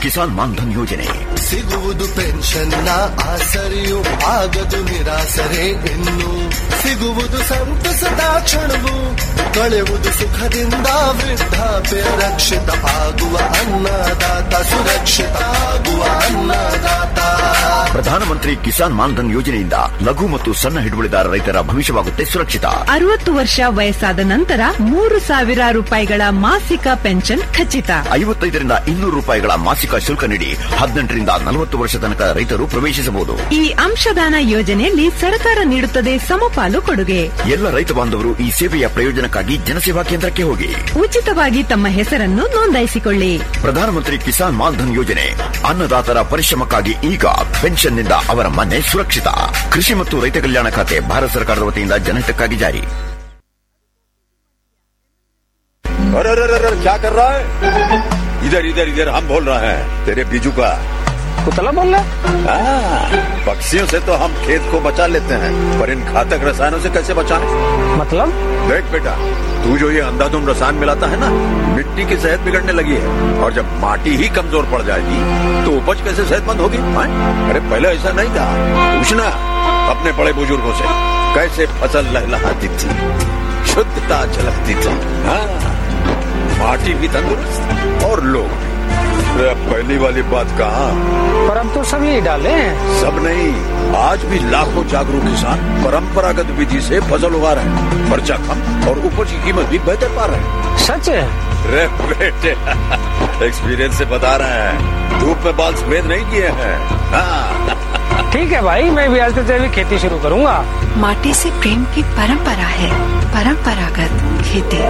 ಕಿಸಾನ್ ಮಾನ್ಧನ್ ಯೋಜನೆ ಸಿಗುವುದು ಪೆನ್ಷನ್ನ ಆಸರೆಯು ಆಗದು ನಿರಾಸರೆ ಇನ್ನು ಸಿಗುವುದು ಸಂತಸದ ಕ್ಷಣವು ಕಳೆವುದು ಸುಖದಿಂದ ವೃದ್ಧಾಪ್ಯ ರಕ್ಷಿತ ಆಗುವ ಅನ್ನದಾತ ಸುರಕ್ಷಿತ ಆಗುವ ಅನ್ನದಾತ ಪ್ರಧಾನಮಂತ್ರಿ ಕಿಸಾನ್ ಮಾನ್ಧನ್ ಯೋಜನೆಯಿಂದ ಲಘು ಮತ್ತು ಸಣ್ಣ ಹಿಡುವಳಿದಾರ ರೈತರ ಭವಿಷ್ಯವಾಗುತ್ತೆ ಸುರಕ್ಷಿತ ಅರವತ್ತು ವರ್ಷ ವಯಸ್ಸಾದ ನಂತರ ಮೂರು ಸಾವಿರ ರೂಪಾಯಿಗಳ ಮಾಸಿಕ ಪೆನ್ಷನ್ ಖಚಿತ ಐವತ್ತೈದರಿಂದ ಇನ್ನೂರು ರೂಪಾಯಿಗಳ ಮಾಸಿಕ ಶುಲ್ಕ ನೀಡಿ ಹದಿನೆಂಟರಿಂದ ನಲವತ್ತು ವರ್ಷ ತನಕ ರೈತರು ಪ್ರವೇಶಿಸಬಹುದು ಈ ಅಂಶದಾನ ಯೋಜನೆಯಲ್ಲಿ ಸರ್ಕಾರ ನೀಡುತ್ತದೆ ಸಮಪಾಲು ಕೊಡುಗೆ ಎಲ್ಲ ರೈತ ಬಾಂಧವರು ಈ ಸೇವೆಯ ಪ್ರಯೋಜನಕ್ಕಾಗಿ ಜನಸೇವಾ ಕೇಂದ್ರಕ್ಕೆ ಹೋಗಿ ಉಚಿತವಾಗಿ ತಮ್ಮ ಹೆಸರನ್ನು ನೋಂದಾಯಿಸಿಕೊಳ್ಳಿ ಪ್ರಧಾನಮಂತ್ರಿ ಕಿಸಾನ್ ಮಾನ್ಧನ್ ಯೋಜನೆ ಅನ್ನದಾತರ ಪರಿಶ್ರಮಕ್ಕಾಗಿ ಈಗ ಪೆನ್ಷನ್ನಿಂದ ಅವರ ಮನೆ ಸುರಕ್ಷಿತ ಕೃಷಿ ಮತ್ತು ರೈತ ಕಲ್ಯಾಣ ಖಾತೆ ಭಾರತ ಸರ್ಕಾರದ ವತಿಯಿಂದ ಜನಹಿತಕ್ಕಾಗಿ ಜಾರಿ अरे अरे अरे अरे, क्या कर रहा है इधर इधर इधर हम बोल रहे हैं तेरे बीजू का कुतला बोल रहा हाँ, पक्षियों से तो हम खेत को बचा लेते हैं पर इन घातक रसायनों से कैसे बचाएं? मतलब देख बेटा तू जो ये अंधाधुंध रसायन मिलाता है ना मिट्टी की सेहत बिगड़ने लगी है और जब माटी ही कमजोर पड़ जाएगी तो उपज कैसे सेहतमंद होगी हाँ? अरे पहले ऐसा नहीं था पूछना अपने बड़े बुजुर्गों से कैसे फसल लहलहाती थी शुद्धता झलकती थी हाँ माटी भी तंदुरुस्त और लोग भी अरे अब पहली वाली बात कहा पर अब तो सब यही डाले हैं सब नहीं आज भी लाखों जागरूक किसान परंपरागत विधि से फसल उगा रहे हैं खर्चा कम और उपज की कीमत भी बेहतर पा रहे हैं सच है रे बेटे एक्सपीरियंस से बता रहे हैं धूप में बाल सफेद नहीं किए हैं हाँ ठीक है भाई मैं भी आज से जैविक खेती शुरू करूंगा माटी से प्रेम की परंपरा है परंपरागत खेती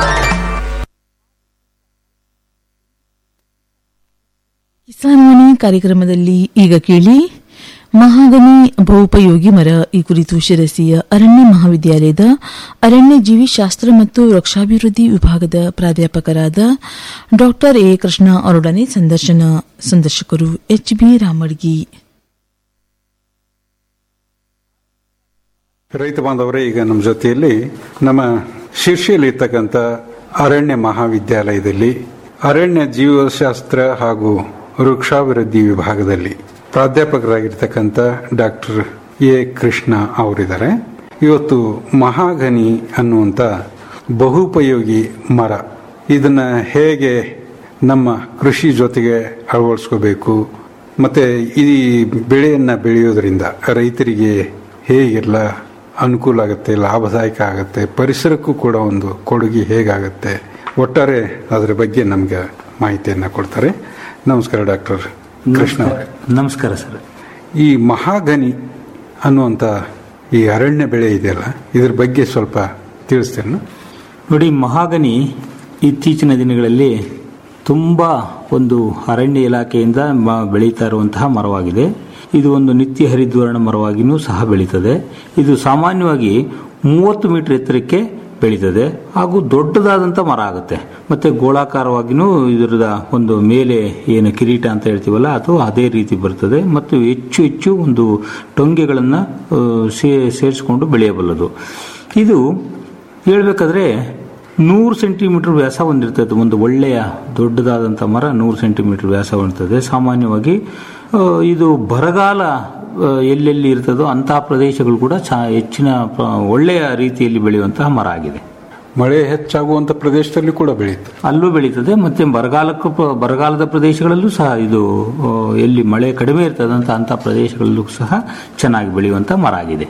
ಕಿಸಾನ್ ವಾಣಿ ಕಾರ್ಯಕ್ರಮದಲ್ಲಿ ಈಗ ಕೇಳಿ ಮಹಾಗನಿ ಬಹುಪಯೋಗಿ ಮರ ಈ ಕುರಿತು ಶಿರಸಿಯ ಅರಣ್ಯ ಮಹಾವಿದ್ಯಾಲಯದ ಅರಣ್ಯ ಜೀವಿಶಾಸ್ತ್ರ ಮತ್ತು ವೃಕ್ಷಾಭಿವೃದ್ಧಿ ವಿಭಾಗದ ಪ್ರಾಧ್ಯಾಪಕರಾದ ಡಾ ಎ ಕೃಷ್ಣ ಅವರೊಡನೆ ಸಂದರ್ಶನ ಸಂದರ್ಶಕರು ಎಚ್ ಬಿ ರಾಮಡ್ಗಿ ರೈತ ಬಾಂಧವರೇ ಈಗ ನಮ್ಮ ಜೊತೆಯಲ್ಲಿ ನಮ್ಮ ಶಿರ್ಷಿಯಲ್ಲಿ ಇರ್ತಕ್ಕಂಥ ಅರಣ್ಯ ಮಹಾವಿದ್ಯಾಲಯದಲ್ಲಿ ಅರಣ್ಯ ಜೀವಶಾಸ್ತ್ರ ಹಾಗೂ ವೃಕ್ಷಾಭಿವೃದ್ಧಿ ವಿಭಾಗದಲ್ಲಿ ಪ್ರಾಧ್ಯಾಪಕರಾಗಿರ್ತಕ್ಕಂಥ ಡಾಕ್ಟರ್ ಎ ಕೃಷ್ಣ ಅವರಿದ್ದಾರೆ ಇವತ್ತು ಮಹಾಗನಿ ಅನ್ನುವಂಥ ಬಹುಪಯೋಗಿ ಮರ ಇದನ್ನ ಹೇಗೆ ನಮ್ಮ ಕೃಷಿ ಜೊತೆಗೆ ಅಳವಡಿಸ್ಕೋಬೇಕು ಮತ್ತೆ ಈ ಬೆಳೆಯನ್ನ ಬೆಳೆಯೋದ್ರಿಂದ ರೈತರಿಗೆ ಹೇಗೆಲ್ಲ ಅನುಕೂಲ ಆಗುತ್ತೆ ಲಾಭದಾಯಕ ಆಗುತ್ತೆ ಪರಿಸರಕ್ಕೂ ಕೂಡ ಒಂದು ಕೊಡುಗೆ ಹೇಗಾಗುತ್ತೆ ಒಟ್ಟಾರೆ ಅದರ ಬಗ್ಗೆ ನಮ್ಗೆ ಮಾಹಿತಿಯನ್ನ ಕೊಡ್ತಾರೆ ನಮಸ್ಕಾರ ಡಾಕ್ಟರ್ ಕೃಷ್ಣ ಅವರೇ. ನಮಸ್ಕಾರ ಸರ್ ಈ ಮಹಾಗನಿ ಅನ್ನುವಂಥ ಈ ಅರಣ್ಯ ಬೆಳೆ ಇದೆಯಲ್ಲ ಇದ್ರ ಬಗ್ಗೆ ಸ್ವಲ್ಪ ತಿಳಿಸ್ತೇನೆ ನೋಡಿ ಮಹಾಗನಿ ಇತ್ತೀಚಿನ ದಿನಗಳಲ್ಲಿ ತುಂಬ ಒಂದು ಅರಣ್ಯ ಇಲಾಖೆಯಿಂದ ಮ- ಬೆಳೀತಾ ಇರುವಂತಹ ಮರವಾಗಿದೆ ಇದು ಒಂದು ನಿತ್ಯ ಹರಿದ್ವರ್ಣ ಮರವಾಗಿಯೂ ಸಹ ಬೆಳೀತದೆ ಇದು ಸಾಮಾನ್ಯವಾಗಿ ಮೂವತ್ತು ಮೀಟರ್ ಎತ್ತರಕ್ಕೆ ಬೆಳೀತದೆ ಹಾಗೂ ದೊಡ್ಡದಾದಂಥ ಮರ ಆಗುತ್ತೆ ಮತ್ತೆ ಗೋಳಾಕಾರವಾಗಿಯೂ ಇದರದ ಒಂದು ಮೇಲೆ ಏನು ಕಿರೀಟ ಅಂತ ಹೇಳ್ತೀವಲ್ಲ ಅದು ಅದೇ ರೀತಿ ಬರ್ತದೆ ಮತ್ತು ಹೆಚ್ಚು ಹೆಚ್ಚು ಒಂದು ಟೊಂಗೆಗಳನ್ನು ಆ, ಸೇ ಸೇರಿಸಿಕೊಂಡು ಬೆಳೆಯಬಲ್ಲದು ಇದು ಹೇಳ್ಬೇಕಾದ್ರೆ ನೂರು ಸೆಂಟಿಮೀಟರ್ ವ್ಯಾಸ ಹೊಂದಿರ್ತದೆ ಒಂದು ಒಳ್ಳೆಯ ದೊಡ್ಡದಾದಂಥ ಮರ ನೂರು ಸೆಂಟಿಮೀಟರ್ ವ್ಯಾಸ ಹೊಂದಿರ್ತದೆ ಸಾಮಾನ್ಯವಾಗಿ ಆ, ಇದು ಬರಗಾಲ ಆ, ಎಲ್ಲೆಲ್ಲಿ ಇರ್ತದೋ ಅಂತಹ ಪ್ರದೇಶಗಳು ಕೂಡ ಚಾ ಹೆಚ್ಚಿನ ಪ್ರ- ಒಳ್ಳೆಯ ರೀತಿಯಲ್ಲಿ ಬೆಳೆಯುವಂತಹ ಮರ ಆಗಿದೆ ಮಳೆ ಹೆಚ್ಚಾಗುವಂತ ಪ್ರದೇಶದಲ್ಲಿ ಕೂಡ ಬೆಳೆಯುತ್ತೆ ಅಲ್ಲೂ ಬೆಳೀತದೆ ಮತ್ತೆ ಬರಗಾಲಕ್ಕೂ ಪ್ರ- ಬರಗಾಲದ ಪ್ರದೇಶಗಳಲ್ಲೂ ಸಹ ಇದು ಆ, ಎಲ್ಲಿ ಮಳೆ ಕಡಿಮೆ ಇರ್ತದಂತ ಅಂತ ಪ್ರದೇಶಗಳಲ್ಲೂ ಸಹ ಚೆನ್ನಾಗಿ ಬೆಳೆಯುವಂತ ಮರ ಆಗಿದೆ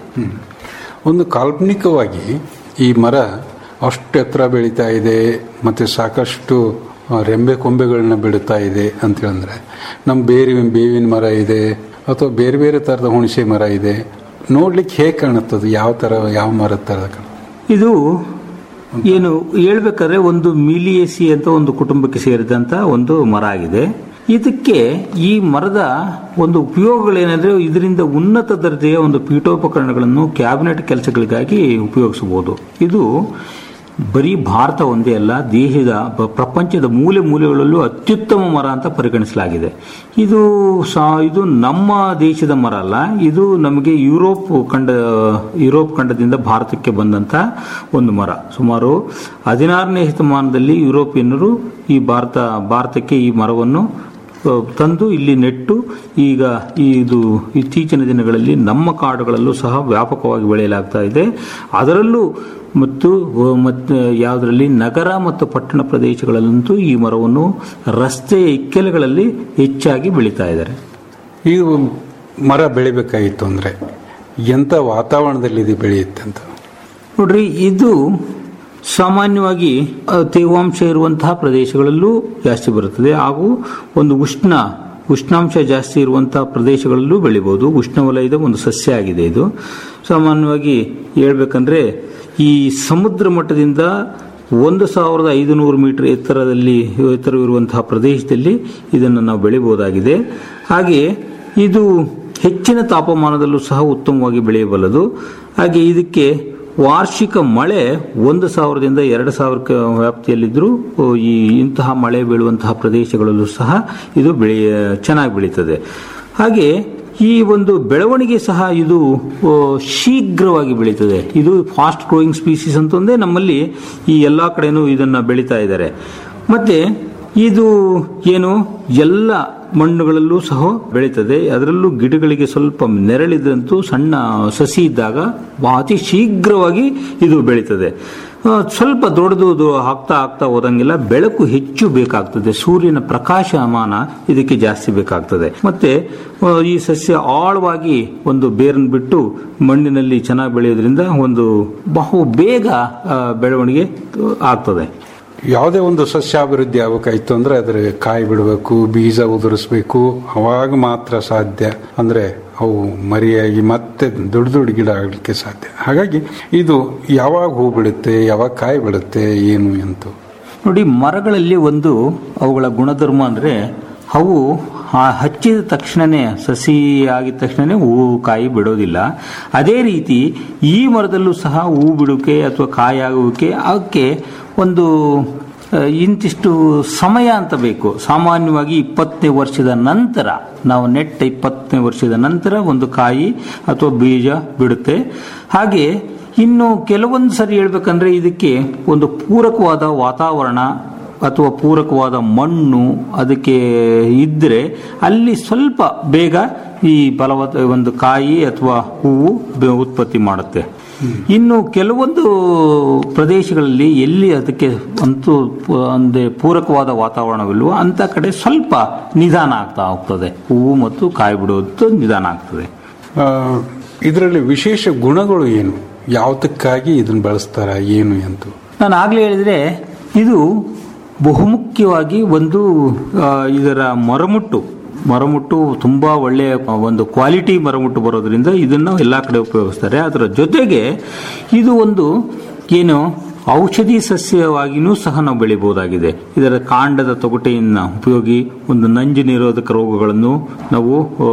ಒಂದು ಕಾಲ್ಪನಿಕವಾಗಿ ಈ ಮರ ಅಷ್ಟು ಎತ್ತರ ಬೆಳೀತಾ ಇದೆ ಮತ್ತೆ ಸಾಕಷ್ಟು ಆ, ರೆಂಬೆ ಕೊಂಬೆಗಳನ್ನ ಬಿಡುತ್ತಾ ಇದೆ ಅಂತ ಹೇಳಿದ್ರೆ ನಮ್ಮ ಬೇರೆ ಬೇವಿನ ಮರ ಇದೆ ಅಥವಾ ಬೇರೆ ಬೇರೆ ತರದ ಹುಣಸೆ ಮರ ಇದೆ ನೋಡ್ಲಿಕ್ಕೆ ಹೇಗೆ ಕಾಣುತ್ತದೆ ಯಾವ ತರ ಯಾವ ಮರದ ತರ ಕಾಣುತ್ತೆ? ಇದು ಏನು ಹೇಳ್ಬೇಕಾದ್ರೆ ಒಂದು ಮಿಲಿಯೇಸಿ ಅಂತ ಒಂದು ಕುಟುಂಬಕ್ಕೆ ಸೇರಿದಂತ ಒಂದು ಮರ ಆಗಿದೆ ಇದಕ್ಕೆ ಈ ಮರದ ಒಂದು ಉಪಯೋಗಗಳೇನೆಂದ್ರೆ ಇದರಿಂದ ಉನ್ನತ ದರ್ಜೆಯ ಒಂದು ಪೀಠೋಪಕರಣಗಳನ್ನು ಕ್ಯಾಬಿನೆಟ್ ಕೆಲಸಗಳಿಗಾಗಿ ಉಪಯೋಗಿಸಬಹುದು ಇದು ಬರೀ ಭಾರತ ಒಂದೇ ಅಲ್ಲ ದೇಶದ ಬ- ಪ್ರಪಂಚದ ಮೂಲೆ ಮೂಲೆಗಳಲ್ಲೂ ಅತ್ಯುತ್ತಮ ಮರ ಅಂತ ಪರಿಗಣಿಸಲಾಗಿದೆ ಇದು ಸಾ ಇದು ನಮ್ಮ ದೇಶದ ಮರ ಅಲ್ಲ ಇದು ನಮಗೆ ಯುರೋಪ್ ಖಂಡ ಯುರೋಪ್ ಖಂಡದಿಂದ ಭಾರತಕ್ಕೆ ಬಂದಂತ ಒಂದು ಮರ ಸುಮಾರು ಹದಿನಾರನೇ ಶತಮಾನದಲ್ಲಿ ಯುರೋಪಿಯನ್ನರು ಈ ಭಾರತ ಭಾರತಕ್ಕೆ ಈ ಮರವನ್ನು ಆ, ತಂದು ಇಲ್ಲಿ ನೆಟ್ಟು ಈಗ ಇದು ಇತ್ತೀಚಿನ ದಿನಗಳಲ್ಲಿ ನಮ್ಮ ಕಾಡುಗಳಲ್ಲೂ ಸಹ ವ್ಯಾಪಕವಾಗಿ ಬೆಳೆಯಲಾಗ್ತಾ ಇದೆ ಅದರಲ್ಲೂ ಮತ್ತು ಮತ್ತು ಯಾವುದರಲ್ಲಿ ನಗರ ಮತ್ತು ಪಟ್ಟಣ ಪ್ರದೇಶಗಳಲ್ಲಂತೂ ಈ ಮರವನ್ನು ರಸ್ತೆಯ ಇಕ್ಕೆಲೆಗಳಲ್ಲಿ ಹೆಚ್ಚಾಗಿ ಬೆಳೀತಾ ಇದ್ದಾರೆ ಈ ಮರ ಬೆಳಿಬೇಕಾಗಿತ್ತು ಅಂದ್ರೆ ಎಂಥ ವಾತಾವರಣದಲ್ಲಿ ಇದು ಬೆಳೆಯುತ್ತೆ ಅಂತ ನೋಡ್ರಿ ಇದು ಸಾಮಾನ್ಯವಾಗಿ ಆ, ತೇವಾಂಶ ಇರುವಂತಹ ಪ್ರದೇಶಗಳಲ್ಲೂ ಜಾಸ್ತಿ ಬರುತ್ತದೆ ಹಾಗೂ ಒಂದು ಉಷ್ಣ ಉಷ್ಣಾಂಶ ಜಾಸ್ತಿ ಇರುವಂತಹ ಪ್ರದೇಶಗಳಲ್ಲೂ ಬೆಳಿಬಹುದು ಉಷ್ಣವಲಯದ ಒಂದು ಸಸ್ಯ ಆಗಿದೆ ಇದು ಸಾಮಾನ್ಯವಾಗಿ ಹೇಳ್ಬೇಕಂದ್ರೆ ಈ ಸಮುದ್ರ ಮಟ್ಟದಿಂದ ಒಂದು ಸಾವಿರದ ಐದುನೂರು ಮೀಟರ್ ಎತ್ತರದಲ್ಲಿ ಎತ್ತರವಿರುವಂತಹ ಪ್ರದೇಶದಲ್ಲಿ ಇದನ್ನು ನಾವು ಬೆಳಿಬಹುದಾಗಿದೆ ಹಾಗೆ ಇದು ಹೆಚ್ಚಿನ ತಾಪಮಾನದಲ್ಲೂ ಸಹ ಉತ್ತಮವಾಗಿ ಬೆಳೆಯಬಲ್ಲದು ಹಾಗೆ ಇದಕ್ಕೆ ವಾರ್ಷಿಕ ಮಳೆ ಒಂದು ಸಾವಿರದಿಂದ ಎರಡು ಸಾವಿರ ವ್ಯಾಪ್ತಿಯಲ್ಲಿದ್ದರೂ ಈ ಇಂತಹ ಮಳೆ ಬೀಳುವಂತಹ ಪ್ರದೇಶಗಳಲ್ಲೂ ಸಹ ಇದು ಬೆಳೆಯ ಚೆನ್ನಾಗಿ ಬೆಳೀತದೆ ಹಾಗೆ ಈ ಒಂದು ಬೆಳವಣಿಗೆ ಸಹ ಇದು ಆ, ಶೀಘ್ರವಾಗಿ ಬೆಳೀತದೆ ಇದು ಫಾಸ್ಟ್ ಗ್ರೋಯಿಂಗ್ ಸ್ಪೀಸೀಸ್ ಅಂತಂದೇ ನಮ್ಮಲ್ಲಿ ಈ ಎಲ್ಲಾ ಕಡೆನೂ ಇದನ್ನ ಬೆಳೀತಾ ಇದ್ದಾರೆ ಮತ್ತೆ ಇದು ಏನು ಎಲ್ಲ ಮಣ್ಣುಗಳಲ್ಲೂ ಸಹ ಬೆಳೀತದೆ ಅದರಲ್ಲೂ ಗಿಡಗಳಿಗೆ ಸ್ವಲ್ಪ ನೆರಳಿದಂತೂ ಸಣ್ಣ ಸಸಿ ಇದ್ದಾಗ ಅತಿ ಶೀಘ್ರವಾಗಿ ಇದು ಬೆಳೀತದೆ ಆ, ಸ್ವಲ್ಪ ದೊಡ್ಡದು ಅದು ಆಗ್ತಾ ಆಗ್ತಾ ಹೋದಂಗೆಲ್ಲ ಬೆಳಕು ಹೆಚ್ಚು ಬೇಕಾಗ್ತದೆ ಸೂರ್ಯನ ಪ್ರಕಾಶಮಾನ ಇದಕ್ಕೆ ಜಾಸ್ತಿ ಬೇಕಾಗ್ತದೆ ಮತ್ತೆ ಆ, ಈ ಸಸ್ಯ ಆಳವಾಗಿ ಒಂದು ಬೇರನ್ನು ಬಿಟ್ಟು ಮಣ್ಣಿನಲ್ಲಿ ಚೆನ್ನಾಗಿ ಬೆಳೆಯೋದ್ರಿಂದ ಒಂದು ಬಹು ಬೇಗ ಆ, ಬೆಳವಣಿಗೆ ಆಗ್ತದೆ ಯಾವುದೇ ಒಂದು ಸಸ್ಯಾಭಿವೃದ್ಧಿ ಆಗಬೇಕಾಯ್ತು ಅಂದ್ರೆ ಅದರ ಕಾಯಿ ಬಿಡಬೇಕು ಬೀಜ ಉದುರಿಸ್ಬೇಕು ಅವಾಗ ಮಾತ್ರ ಸಾಧ್ಯ ಅಂದ್ರೆ ಅವು ಮರಿಯಾಗಿ ಮತ್ತೆ ದೊಡ್ಡ ದೊಡ್ಡ ಗಿಡ ಆಗಲಿಕ್ಕೆ ಸಾಧ್ಯ ಹಾಗಾಗಿ ಇದು ಯಾವಾಗ ಹೂ ಬಿಡುತ್ತೆ ಯಾವಾಗ ಕಾಯಿ ಬಿಡುತ್ತೆ ಏನು ಎಂತು ನೋಡಿ ಮರಗಳಲ್ಲಿ ಒಂದು ಅವುಗಳ ಗುಣಧರ್ಮ ಅಂದ್ರೆ ಅವು ಆ ಹಚ್ಚಿದ ತಕ್ಷಣನೇ ಸಸಿ ಆಗಿದ ತಕ್ಷಣನೇ ಹೂವು ಕಾಯಿ ಬಿಡೋದಿಲ್ಲ ಅದೇ ರೀತಿ ಈ ಮರದಲ್ಲೂ ಸಹ ಹೂ ಬಿಡುವಿಕೆ ಅಥವಾ ಕಾಯಿ ಆಗುವಿಕೆ ಅವಕ್ಕೆ ಒಂದು ಆ, ಇಂತಿಷ್ಟು ಸಮಯ ಅಂತ ಬೇಕು ಸಾಮಾನ್ಯವಾಗಿ ಇಪ್ಪತ್ತನೇ ವರ್ಷದ ನಂತರ ನಾವು ನೆಟ್ಟ ಇಪ್ಪತ್ತನೇ ವರ್ಷದ ನಂತರ ಒಂದು ಕಾಯಿ ಅಥವಾ ಬೀಜ ಬಿಡುತ್ತೆ ಹಾಗೆ ಇನ್ನು ಕೆಲವೊಂದು ಸರಿ ಹೇಳ್ಬೇಕಂದ್ರೆ ಇದಕ್ಕೆ ಒಂದು ಪೂರಕವಾದ ವಾತಾವರಣ ಅಥವಾ ಪೂರಕವಾದ ಮಣ್ಣು ಅದಕ್ಕೆ ಇದ್ದರೆ ಅಲ್ಲಿ ಸ್ವಲ್ಪ ಬೇಗ ಈ ಫಲವತ್ತ ಒಂದು ಕಾಯಿ ಅಥವಾ ಹೂವು ಬೆ- ಉತ್ಪತ್ತಿ ಮಾಡುತ್ತೆ ಇನ್ನು ಕೆಲವೊಂದು ಪ್ರದೇಶಗಳಲ್ಲಿ ಎಲ್ಲಿ ಅದಕ್ಕೆ ಅಂತೂ ಪ- ಅಂದ್ರೆ ಪೂರಕವಾದ ವಾತಾವರಣವಿಲ್ವೋ ಅಂತ ಕಡೆ ಸ್ವಲ್ಪ ನಿಧಾನ ಆಗ್ತಾ ಹೋಗ್ತದೆ ಹೂವು ಮತ್ತು ಕಾಯಿ ಬಿಡುವುದು ನಿಧಾನ ಆಗ್ತದೆ ಇದರಲ್ಲಿ ವಿಶೇಷ ಗುಣಗಳು ಏನು ಯಾವ್ದಕ್ಕಾಗಿ ಇದನ್ನ ಬಳಸ್ತಾರ ಏನು ಎಂತು ನಾನು ಆಗ್ಲೇ ಹೇಳಿದ್ರೆ ಇದು ಬಹುಮುಖ್ಯವಾಗಿ ಒಂದು ಆ, ಇದರ ಮರಮುಟ್ಟು ಮರಮುಟ್ಟು ತುಂಬಾ ಒಳ್ಳೆಯ ಒಂದು ಕ್ವಾಲಿಟಿ ಮರಮುಟ್ಟು ಬರೋದ್ರಿಂದ ಇದನ್ನು ಎಲ್ಲಾ ಕಡೆ ಉಪಯೋಗಿಸ್ತಾರೆ ಅದರ ಜೊತೆಗೆ ಇದು ಒಂದು ಏನು ಔಷಧಿ ಸಸ್ಯವಾಗಿಯೂ ಸಹ ನಾವು ಬೆಳಿಬಹುದಾಗಿದೆ ಇದರ ಕಾಂಡದ ತೊಗಟೆಯನ್ನು ಉಪಯೋಗಿ ಒಂದು ನಂಜು ನಿರೋಧಕ ರೋಗಗಳನ್ನು ನಾವು ಆ,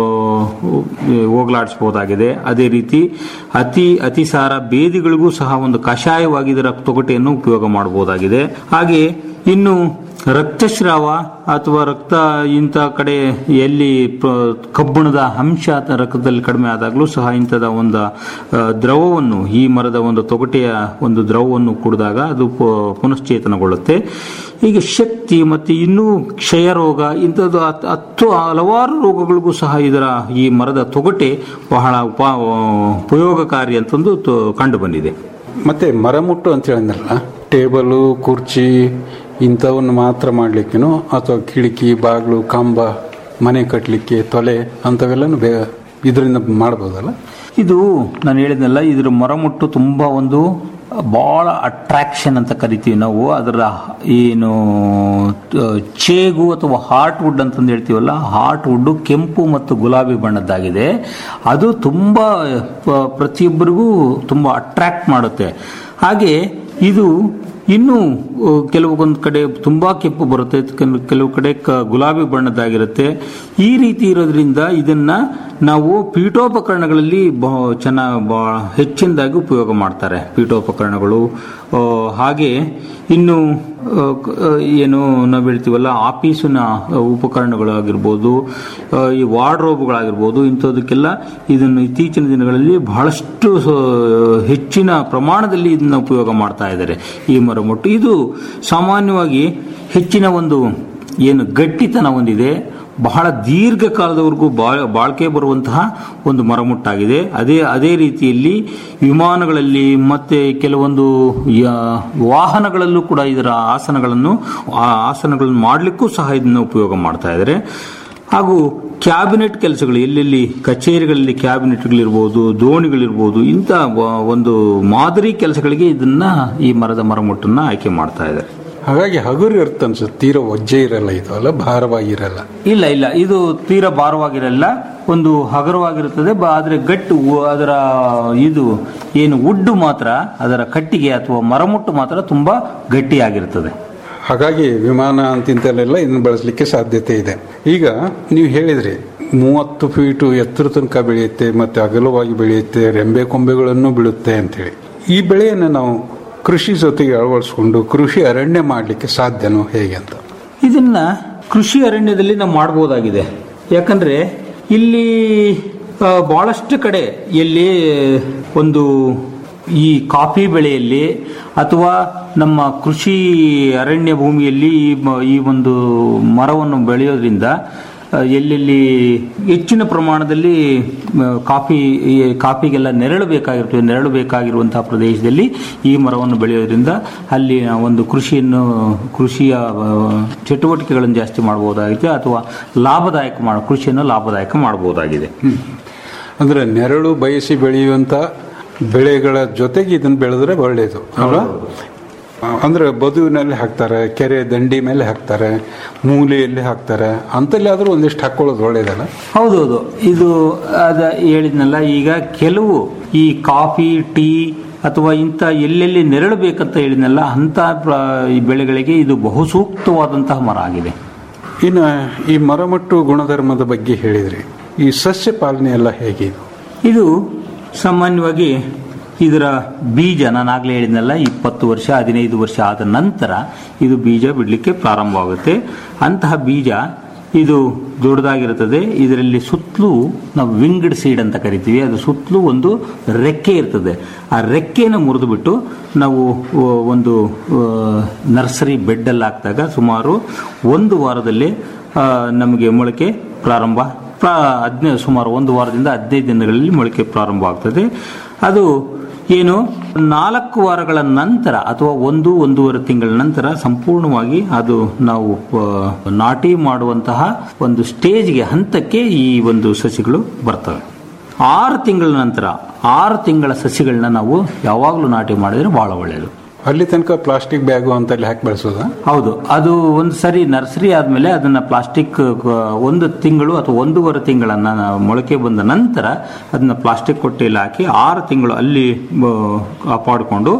ಹೋಗಲಾಡಿಸಬಹುದಾಗಿದೆ ಅದೇ ರೀತಿ ಅತಿ ಅತಿಸಾರ ಬೇದಿಗಳಿಗೂ ಸಹ ಒಂದು ಕಷಾಯವಾಗಿ ಇದರ ತೊಗಟೆಯನ್ನು ಉಪಯೋಗ ಮಾಡಬಹುದಾಗಿದೆ ಹಾಗೆ ಇನ್ನು ರಕ್ತಸ್ರಾವ ಅಥವಾ ರಕ್ತ ಇಂಥ ಕಡೆ ಎಲ್ಲಿ ಪ- ಕಬ್ಬಿಣದ ಅಂಶ ರಕ್ತದಲ್ಲಿ ಕಡಿಮೆ ಆದಾಗಲೂ ಸಹ ಇಂಥದ ಒಂದು ಆ, ದ್ರವವನ್ನು ಈ ಮರದ ಒಂದು ತೊಗಟೆಯ ಒಂದು ದ್ರವವನ್ನು ಕುಡಿದಾಗ ಅದು ಪ- ಪುನಶ್ಚೇತನಗೊಳ್ಳುತ್ತೆ ಹೀಗೆ ಶಕ್ತಿ ಮತ್ತು ಇನ್ನೂ ಕ್ಷಯ ರೋಗ ಇಂಥದ್ದು ಹತ್- ಹತ್ತು ಹಲವಾರು ರೋಗಗಳಿಗೂ ಸಹ ಇದರ ಈ ಮರದ ತೊಗಟೆ ಬಹಳ ಉಪ ಉಪಯೋಗಕಾರಿ ಅಂತಂದು ಕಂಡು ಬಂದಿದೆ ಮತ್ತೆ ಮರಮುಟ್ಟು ಅಂತ ಹೇಳಿದ್ನಲ್ಲ ಟೇಬಲು ಕುರ್ಚಿ ಇಂಥವನ್ನು ಮಾತ್ರ ಮಾಡ್ಲಿಕ್ಕೇನೋ ಅಥವಾ ಕಿಟಕಿ ಬಾಗಿಲು ಕಂಬ ಮನೆ ಕಟ್ಟಲಿಕ್ಕೆ ತೊಲೆ ಅಂಥವೆಲ್ಲನೂ ಬೇ ಇದರಿಂದ ಮಾಡ್ಬೋದಲ್ಲ ಇದು ನಾನು ಹೇಳಿದ್ನಲ್ಲ ಇದ್ರ ಮರಮುಟ್ಟು ತುಂಬಾ ಒಂದು ಬಹಳ ಅಟ್ರಾಕ್ಷನ್ ಅಂತ ಕರಿತೀವಿ ನಾವು ಅದರ ಏನು ಆ, ಚೇಗು ಅಥವಾ ಹಾರ್ಟ್ ವುಡ್ ಅಂತಂದು ಹೇಳ್ತೀವಲ್ಲ ಹಾರ್ಟ್ ವುಡ್ ಕೆಂಪು ಮತ್ತು ಗುಲಾಬಿ ಬಣ್ಣದ್ದಾಗಿದೆ ಅದು ತುಂಬಾ ಪ- ಪ್ರತಿಯೊಬ್ಬರಿಗೂ ತುಂಬಾ ಅಟ್ರಾಕ್ಟ್ ಮಾಡುತ್ತೆ ಹಾಗೆ ಇದು ಇನ್ನು ಆ, ಕೆಲವೊಂದು ಕಡೆ ತುಂಬಾ ಕೆಂಪು ಬರುತ್ತೆ ಕೆಲ- ಕೆಲವು ಕಡೆ ಕ- ಗುಲಾಬಿ ಬಣ್ಣದ್ದಾಗಿರುತ್ತೆ ಈ ರೀತಿ ಇರೋದ್ರಿಂದ ಇದನ್ನ ನಾವು ಪೀಠೋಪಕರಣಗಳಲ್ಲಿ ಬಹು ಚೆನ್ನಾಗಿ ಹೆಚ್ಚಿನದಾಗಿ ಉಪಯೋಗ ಮಾಡ್ತಾರೆ ಪೀಠೋಪಕರಣಗಳು ಆ, ಹಾಗೆ ಇನ್ನು ಆ, ಕ- ಆ, ಏನು ನಾವು ಹೇಳ್ತೀವಲ್ಲ ಆಫೀಸಿನ ಉಪಕರಣಗಳಾಗಿರ್ಬೋದು ಆ, ಈ ವಾರ್ಡ್ರೋಬ್ಗಳಾಗಿರ್ಬೋದು ಇಂಥದಕ್ಕೆಲ್ಲ ಇದನ್ನು ಇತ್ತೀಚಿನ ದಿನಗಳಲ್ಲಿ ಬಹಳಷ್ಟು ಆ, ಹೆಚ್ಚಿನ ಪ್ರಮಾಣದಲ್ಲಿ ಇದನ್ನ ಉಪಯೋಗ ಮಾಡ್ತಾ ಇದ್ದಾರೆ ಈ ಮರಮುಟ್ಟು ಇದು ಸಾಮಾನ್ಯವಾಗಿ ಹೆಚ್ಚಿನ ಒಂದು ಏನು ಗಟ್ಟಿತನ ಹೊಂದಿದೆ ಬಹಳ ದೀರ್ಘಕಾಲದವರೆಗೂ ಬಾ- ಬಾಳ್ಕೆ ಬರುವಂತಹ ಒಂದು ಮರಮುಟ್ಟಾಗಿದೆ ಅದೇ ಅದೇ ರೀತಿಯಲ್ಲಿ ವಿಮಾನಗಳಲ್ಲಿ ಮತ್ತೆ ಕೆಲವೊಂದು ಯ- ವಾಹನಗಳಲ್ಲೂ ಕೂಡ ಇದರ ಆಸನಗಳನ್ನು ಆ ಆಸನಗಳನ್ನು ಮಾಡಲಿಕ್ಕೂ ಸಹ ಇದನ್ನು ಉಪಯೋಗ ಮಾಡ್ತಾ ಇದ್ದಾರೆ ಹಾಗೂ ಕ್ಯಾಬಿನೆಟ್ ಕೆಲಸಗಳು ಎಲ್ಲೆಲ್ಲಿ ಕಚೇರಿಗಳಲ್ಲಿ ಕ್ಯಾಬಿನೆಟ್ಗಳಿರ್ಬೋದು ದೋಣಿಗಳಿರ್ಬೋದು ಇಂಥ ವ- ಒಂದು ಮಾದರಿ ಕೆಲಸಗಳಿಗೆ ಇದನ್ನ ಈ ಮರದ ಮರಮುಟ್ಟನ್ನ ಆಯ್ಕೆ ಮಾಡ್ತಾ ಇದ್ದಾರೆ ಹಾಗಾಗಿ ಹಗುರು ಇರುತ್ತೆ ಅನ್ಸುತ್ತೆ ತೀರಾ ಒಜ್ಜೆ ಇರಲ್ಲ ಇದು ಅಲ್ಲ ಭಾರವಾಗಿರಲ್ಲ ಇಲ್ಲ ಇಲ್ಲ ಇದು ತೀರಾ ಭಾರವಾಗಿರಲ್ಲ ಒಂದು ಹಗರವಾಗಿರುತ್ತದೆ ಬ- ಆದ್ರೆ ಗಟ್ಟು ಉ- ಅದರ ಇದು ಏನು ಉಡ್ಡು ಮಾತ್ರ ಅದರ ಕಟ್ಟಿಗೆ ಅಥವಾ ಮರಮುಟ್ಟು ಮಾತ್ರ ತುಂಬಾ ಗಟ್ಟಿಯಾಗಿರುತ್ತದೆ ಹಾಗಾಗಿ ವಿಮಾನ ಅಂತಿಂತಲ್ಲೆಲ್ಲ ಇದನ್ನು ಬಳಸಲಿಕ್ಕೆ ಸಾಧ್ಯತೆ ಇದೆ ಈಗ ನೀವು ಹೇಳಿದ್ರಿ ಮೂವತ್ತು ಫೀಟು ಎತ್ತರ ತನಕ ಬೆಳೆಯುತ್ತೆ ಮತ್ತೆ ಅಗಲವಾಗಿ ಬೆಳೆಯುತ್ತೆ ರೆಂಬೆ ಕೊಂಬೆಗಳನ್ನು ಬಿಡುತ್ತೆ ಅಂತೇಳಿ ಈ ಬೆಳೆಯನ್ನು ನಾವು ಕೃಷಿ ಜೊತೆಗೆ ಅಳವಡಿಸ್ಕೊಂಡು ಕೃಷಿ ಅರಣ್ಯ ಮಾಡಲಿಕ್ಕೆ ಸಾಧ್ಯನೋ ಹೇಗೆ ಅಂತ ಇದನ್ನ ಕೃಷಿ ಅರಣ್ಯದಲ್ಲಿ ನಾವು ಮಾಡಬಹುದಾಗಿದೆ ಯಾಕಂದ್ರೆ ಇಲ್ಲಿ ಆ, ಬಹಳಷ್ಟು ಕಡೆ ಎಲ್ಲಿ ಒಂದು ಈ ಕಾಫಿ ಬೆಳೆಯಲ್ಲಿ ಅಥವಾ ನಮ್ಮ ಕೃಷಿ ಅರಣ್ಯ ಭೂಮಿಯಲ್ಲಿ ಈ ಮ- ಈ ಒಂದು ಮರವನ್ನು ಬೆಳೆಯೋದ್ರಿಂದ ಆ, ಎಲ್ಲೆಲ್ಲಿ ಹೆಚ್ಚಿನ ಪ್ರಮಾಣದಲ್ಲಿ ಮ, ಕಾಫಿ ಈ ಕಾಫಿಗೆಲ್ಲ ನೆರಳು ಬೇಕಾಗಿರ್ತದೆ ನೆರಳು ಬೇಕಾಗಿರುವಂತಹ ಪ್ರದೇಶದಲ್ಲಿ ಈ ಮರವನ್ನು ಬೆಳೆಯೋದ್ರಿಂದ ಅಲ್ಲಿ ಒಂದು ಕೃಷಿಯನ್ನು ಕೃಷಿಯ ಆ, ಚಟುವಟಿಕೆಗಳನ್ನು ಜಾಸ್ತಿ ಮಾಡಬಹುದಾಗಿದೆ ಅಥವಾ ಲಾಭದಾಯಕ ಮಾಡ ಕೃಷಿಯನ್ನು ಲಾಭದಾಯಕ ಮಾಡಬಹುದಾಗಿದೆ ಅಂದ್ರೆ ನೆರಳು ಬಯಸಿ ಬೆಳೆಯುವಂತ ಬೆಳೆಗಳ ಜೊತೆಗೆ ಇದನ್ನು ಬೆಳೆದ್ರೆ ಒಳ್ಳೆಯದು ಅಲ್ವಾ ಅಂದ್ರೆ ಬದುವಿನಲ್ಲಿ ಹಾಕ್ತಾರೆ ಕೆರೆ ದಂಡಿ ಮೇಲೆ ಹಾಕ್ತಾರೆ ಮೂಲೆಯಲ್ಲಿ ಹಾಕ್ತಾರೆ ಅಂತಲ್ಲಿ ಆದ್ರೂ ಒಂದಿಷ್ಟು ಹಾಕೊಳ್ಳೋದು ಒಳ್ಳೇದಲ್ಲ ಹೌದೌದು ಇದು ಅದ ಹೇಳಿದ್ನಲ್ಲ ಈಗ ಕೆಲವು ಈ ಕಾಫಿ ಟೀ ಅಥವಾ ಇಂಥ ಎಲ್ಲೆಲ್ಲಿ ನೆರಳು ಬೇಕಂತ ಹೇಳಿದ್ನಲ್ಲ ಅಂತ ಪ್ರ- ಈ ಬೆಳೆಗಳಿಗೆ ಇದು ಬಹು ಸೂಕ್ತವಾದಂತಹ ಮರ ಆಗಿದೆ ಇನ್ನು ಈ ಮರಮಟ್ಟು ಗುಣಧರ್ಮದ ಬಗ್ಗೆ ಹೇಳಿದ್ರಿ ಈ ಸಸ್ಯ ಪಾಲನೆ ಎಲ್ಲ ಹೇಗೆ ಇದು ಇದು ಸಾಮಾನ್ಯವಾಗಿ ಇದರ ಬೀಜ ನಾನು ಆಗ್ಲೇ ಹೇಳಿದ್ನಲ್ಲ ಇಪ್ಪತ್ತು ವರ್ಷ ಹದಿನೈದು ವರ್ಷ ಆದ ನಂತರ ಇದು ಬೀಜ ಬಿಡಲಿಕ್ಕೆ ಪ್ರಾರಂಭವಾಗುತ್ತೆ ಅಂತಹ ಬೀಜ ಇದು ದೊಡ್ಡದಾಗಿರುತ್ತದೆ ಇದರಲ್ಲಿ ಸುತ್ತಲೂ ನಾವು ವಿಂಗಡ್ ಸೀಡ್ ಅಂತ ಕರಿತೀವಿ ಅದು ಸುತ್ತಲೂ ಒಂದು ರೆಕ್ಕೆ ಇರ್ತದೆ ಆ ರೆಕ್ಕೆನ ಮುರಿದು ಬಿಟ್ಟು ನಾವು ಆ, ಒಂದು ನರ್ಸರಿ ಬೆಡ್ಡಲ್ಲಿ ಹಾಕಿದಾಗ ಸುಮಾರು ಒಂದು ವಾರದಲ್ಲಿ ಆ, ನಮಗೆ ಮೊಳಕೆ ಪ್ರಾರಂಭ ಪ್ರಾ ಹದಿನೈದು ಸುಮಾರು ಒಂದು ವಾರದಿಂದ ಹದಿನೈದು ದಿನಗಳಲ್ಲಿ ಮೊಳಕೆ ಪ್ರಾರಂಭ ಆಗ್ತದೆ ಅದು ಏನು ನಾಲ್ಕು ವಾರಗಳ ನಂತರ ಅಥವಾ ಒಂದು ಒಂದೂವರೆ ತಿಂಗಳ ನಂತರ ಸಂಪೂರ್ಣವಾಗಿ ಅದು ನಾವು ಆ, ನಾಟಿ ಮಾಡುವಂತಹ ಒಂದು ಸ್ಟೇಜ್ಗೆ ಹಂತಕ್ಕೆ ಈ ಒಂದು ಸಸಿಗಳು ಬರ್ತವೆ ಆರು ತಿಂಗಳ ನಂತರ ಆರು ತಿಂಗಳ ಸಸಿಗಳನ್ನ ನಾವು ಯಾವಾಗಲೂ ನಾಟಿ ಮಾಡಿದ್ರೆ ಬಹಳ ಒಳ್ಳೆಯದು ಅಲ್ಲಿ ತನಕ ಪ್ಲಾಸ್ಟಿಕ್ ಬ್ಯಾಗು ಅಂತಲ್ಲಿ ಹಾಕಿ ಬೆಳೆಸೋದ ಹೌದು ಅದು ಒಂದು ಸರಿ ನರ್ಸರಿ ಆದ್ಮೇಲೆ ಅದನ್ನ ಪ್ಲಾಸ್ಟಿಕ್ ಒಂದು ತಿಂಗಳು ಅಥವಾ ಒಂದೂವರೆ ತಿಂಗಳನ್ನ ನಾವು ಮೊಳಕೆ ಬಂದ ನಂತರ ಅದನ್ನ ಪ್ಲಾಸ್ಟಿಕ್ ಕೊಟ್ಟೆಯಲ್ಲಿ ಹಾಕಿ ಆರು ತಿಂಗಳು ಅಲ್ಲಿ ಆ, ಕಾಪಾಡಿಕೊಂಡು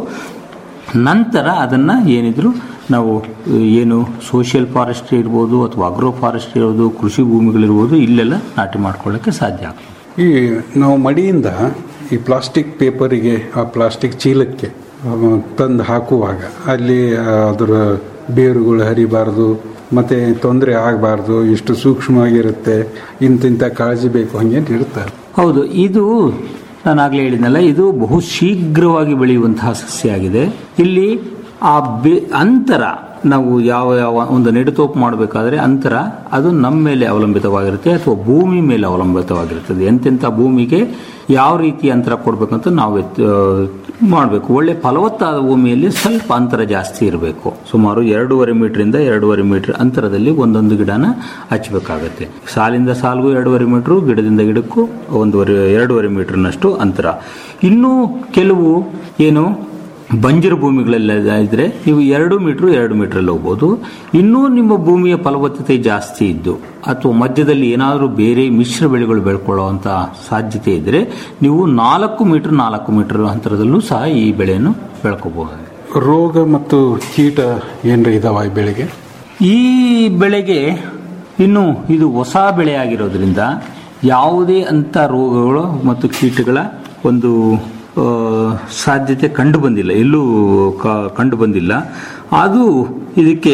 ನಂತರ ಅದನ್ನ ಏನಿದ್ರು ನಾವು ಏನು ಸೋಷಿಯಲ್ ಫಾರೆಸ್ಟ್ರಿ ಇರ್ಬೋದು ಅಥವಾ ಅಗ್ರೋ ಫಾರೆಸ್ಟ್ರಿ ಇರ್ಬೋದು ಕೃಷಿ ಭೂಮಿಗಳಿರ್ಬೋದು ಇಲ್ಲೆಲ್ಲ ನಾಟಿ ಮಾಡ್ಕೊಳ್ಳೋಕ್ಕೆ ಸಾಧ್ಯ ಆಗ್ತದೆ ಈ ನಾವು ಮಡಿಯಿಂದ ಈ ಪ್ಲಾಸ್ಟಿಕ್ ಪೇಪರಿಗೆ ಆ ಪ್ಲಾಸ್ಟಿಕ್ ಚೀಲಕ್ಕೆ ತಂದು ಹಾಕುವಾಗ ಅಲ್ಲಿ ಆ, ಅದರ ಬೇರುಗಳು ಹರಿಬಾರ್ದು ಮತ್ತೆ ತೊಂದರೆ ಆಗಬಾರ್ದು ಇಷ್ಟು ಸೂಕ್ಷ್ಮವಾಗಿರುತ್ತೆ ಇಂತಿಂಥ ಕಾಳಜಿ ಬೇಕು ಹಂಗೆ ಇರ್ತಾರೆ ಹೌದು ಇದು ನಾನು ಆಗ್ಲೇ ಹೇಳಿದ್ನಲ್ಲ ಇದು ಬಹು ಶೀಘ್ರವಾಗಿ ಬೆಳೆಯುವಂತಹ ಸಸ್ಯ ಆಗಿದೆ ಇಲ್ಲಿ ಆ ಬೆ ಅಂತರ ನಾವು ಯಾವ ಯಾವ ಒಂದು ನೆಡುತೋಪು ಮಾಡಬೇಕಾದ್ರೆ ಅಂತರ ಅದು ನಮ್ಮ ಮೇಲೆ ಅವಲಂಬಿತವಾಗಿರುತ್ತೆ ಅಥವಾ ಭೂಮಿ ಮೇಲೆ ಅವಲಂಬಿತವಾಗಿರುತ್ತದೆ ಎಂತೆಂಥ ಭೂಮಿಗೆ ಯಾವ ರೀತಿ ಅಂತರ ಕೊಡಬೇಕಂತ ನಾವು ಮಾಡಬೇಕು ಒಳ್ಳೆ ಫಲವತ್ತಾದ ಭೂಮಿಯಲ್ಲಿ ಸ್ವಲ್ಪ ಅಂತರ ಜಾಸ್ತಿ ಇರಬೇಕು ಸುಮಾರು ಎರಡೂವರೆ ಮೀಟರಿಂದ ಎರಡೂವರೆ ಮೀಟರ್ ಅಂತರದಲ್ಲಿ ಒಂದೊಂದು ಗಿಡನ ಹಚ್ಚಬೇಕಾಗತ್ತೆ ಸಾಲಿಂದ ಸಾಲಿಗೂ ಎರಡೂವರೆ ಮೀಟರ್ ಗಿಡದಿಂದ ಗಿಡಕ್ಕೂ ಒಂದೂವರೆ ಎರಡೂವರೆ ಮೀಟರ್ನಷ್ಟು ಅಂತರ ಇನ್ನೂ ಕೆಲವು ಏನು ಬಂಜರು ಭೂಮಿಗಳೆಲ್ಲ ಇದ್ರೆ ನೀವು ಎರಡು ಮೀಟರ್ ಎರಡು ಮೀಟರಲ್ಲಿ ಹೋಗ್ಬೋದು ಇನ್ನೂ ನಿಮ್ಮ ಭೂಮಿಯ ಫಲವತ್ತತೆ ಜಾಸ್ತಿ ಇದ್ದು ಅಥವಾ ಮಧ್ಯದಲ್ಲಿ ಏನಾದರೂ ಬೇರೆ ಮಿಶ್ರ ಬೆಳೆಗಳು ಬೆಳ್ಕೊಳ್ಳುವಂತ ಸಾಧ್ಯತೆ ಇದ್ರೆ ನೀವು ನಾಲ್ಕು ಮೀಟರ್ ನಾಲ್ಕು ಮೀಟರ್ ಅಂತರದಲ್ಲೂ ಸಹ ಈ ಬೆಳೆಯನ್ನು ಬೆಳ್ಕೋಬಹುದು ರೋಗ ಮತ್ತು ಕೀಟ ಏನ್ರ ಇದಾವ ಈ ಬೆಳೆಗೆ ಈ ಬೆಳೆಗೆ ಇನ್ನು ಇದು ಹೊಸ ಬೆಳೆ ಆಗಿರೋದ್ರಿಂದ ಯಾವುದೇ ಅಂತ ರೋಗಗಳು ಮತ್ತು ಕೀಟಗಳ ಒಂದು ಆ, ಸಾಧ್ಯತೆ ಕಂಡು ಬಂದಿಲ್ಲ ಎಲ್ಲೂ ಕ- ಕಂಡು ಬಂದಿಲ್ಲ ಅದು ಇದಕ್ಕೆ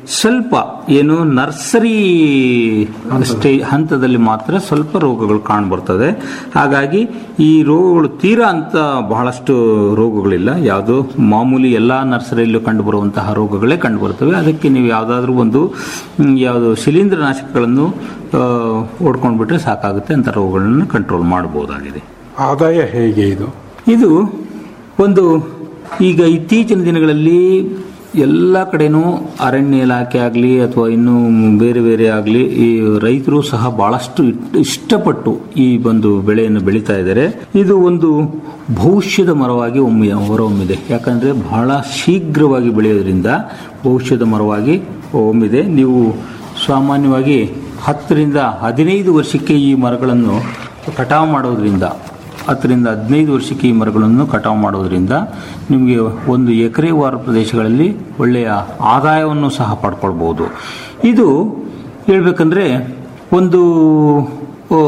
ಸ್ವಲ್ಪ ಏನು ನರ್ಸರಿ ಸ್ಟೇ ಹಂತದಲ್ಲಿ ಮಾತ್ರ ಸ್ವಲ್ಪ ರೋಗಗಳು ಕಾಣ್ಬರ್ತದೆ ಹಾಗಾಗಿ ಈ ರೋಗಗಳು ತೀರಾ ಅಂತ ಬಹಳಷ್ಟು ರೋಗಗಳಿಲ್ಲ ಯಾವುದೋ ಮಾಮೂಲಿ ಎಲ್ಲ ನರ್ಸರಿಯಲ್ಲೂ ಕಂಡುಬರುವಂತಹ ರೋಗಗಳೇ ಕಂಡುಬರ್ತವೆ ಅದಕ್ಕೆ ನೀವು ಯಾವುದಾದ್ರೂ ಒಂದು ಮ್, ಯಾವುದು ಶಿಲೀಂಧ್ರನಾಶಕಗಳನ್ನು ಓಡ್ಕೊಂಡ್ಬಿಟ್ರೆ ಸಾಕಾಗುತ್ತೆ ಅಂತ ರೋಗಗಳನ್ನು ಕಂಟ್ರೋಲ್ ಮಾಡಬಹುದಾಗಿದೆ ಆದಾಯ ಹೇಗೆ ಇದು ಇದು ಒಂದು ಈಗ ಇತ್ತೀಚಿನ ದಿನಗಳಲ್ಲಿ ಎಲ್ಲ ಕಡೆನೂ ಅರಣ್ಯ ಇಲಾಖೆ ಆಗಲಿ ಅಥವಾ ಇನ್ನು ಬೇರೆ ಬೇರೆ ಆಗಲಿ ಈ ರೈತರು ಸಹ ಬಹಳಷ್ಟು ಇಟ್- ಇಷ್ಟಪಟ್ಟು ಈ ಒಂದು ಬೆಳೆಯನ್ನು ಬೆಳೀತಾ ಇದ್ದಾರೆ ಇದು ಒಂದು ಭವಿಷ್ಯದ ಮರವಾಗಿ ಒಮ್ಮೆ ಹೊರಹೊಮ್ಮಿದೆ ಯಾಕಂದ್ರೆ ಬಹಳ ಶೀಘ್ರವಾಗಿ ಬೆಳೆಯೋದ್ರಿಂದ ಭವಿಷ್ಯದ ಮರವಾಗಿ ಒಮ್ಮಿದೆ ನೀವು ಸಾಮಾನ್ಯವಾಗಿ ಹತ್ತರಿಂದ ಹದಿನೈದು ವರ್ಷಕ್ಕೆ ಈ ಮರಗಳನ್ನು ಕಟಾವು ಮಾಡೋದ್ರಿಂದ ಹತ್ತರಿಂದ ಹದಿನೈದು ವರ್ಷಕ್ಕೆ ಈ ಮರಗಳನ್ನು ಕಟಾವು ಮಾಡೋದ್ರಿಂದ ನಿಮಗೆ ಒಂದು ಎಕರೆ ವಾರ ಪ್ರದೇಶಗಳಲ್ಲಿ ಒಳ್ಳೆಯ ಆದಾಯವನ್ನು ಸಹ ಪಡ್ಕೊಳ್ಬೋದು ಇದು ಹೇಳ್ಬೇಕಂದ್ರೆ ಒಂದು ಆ,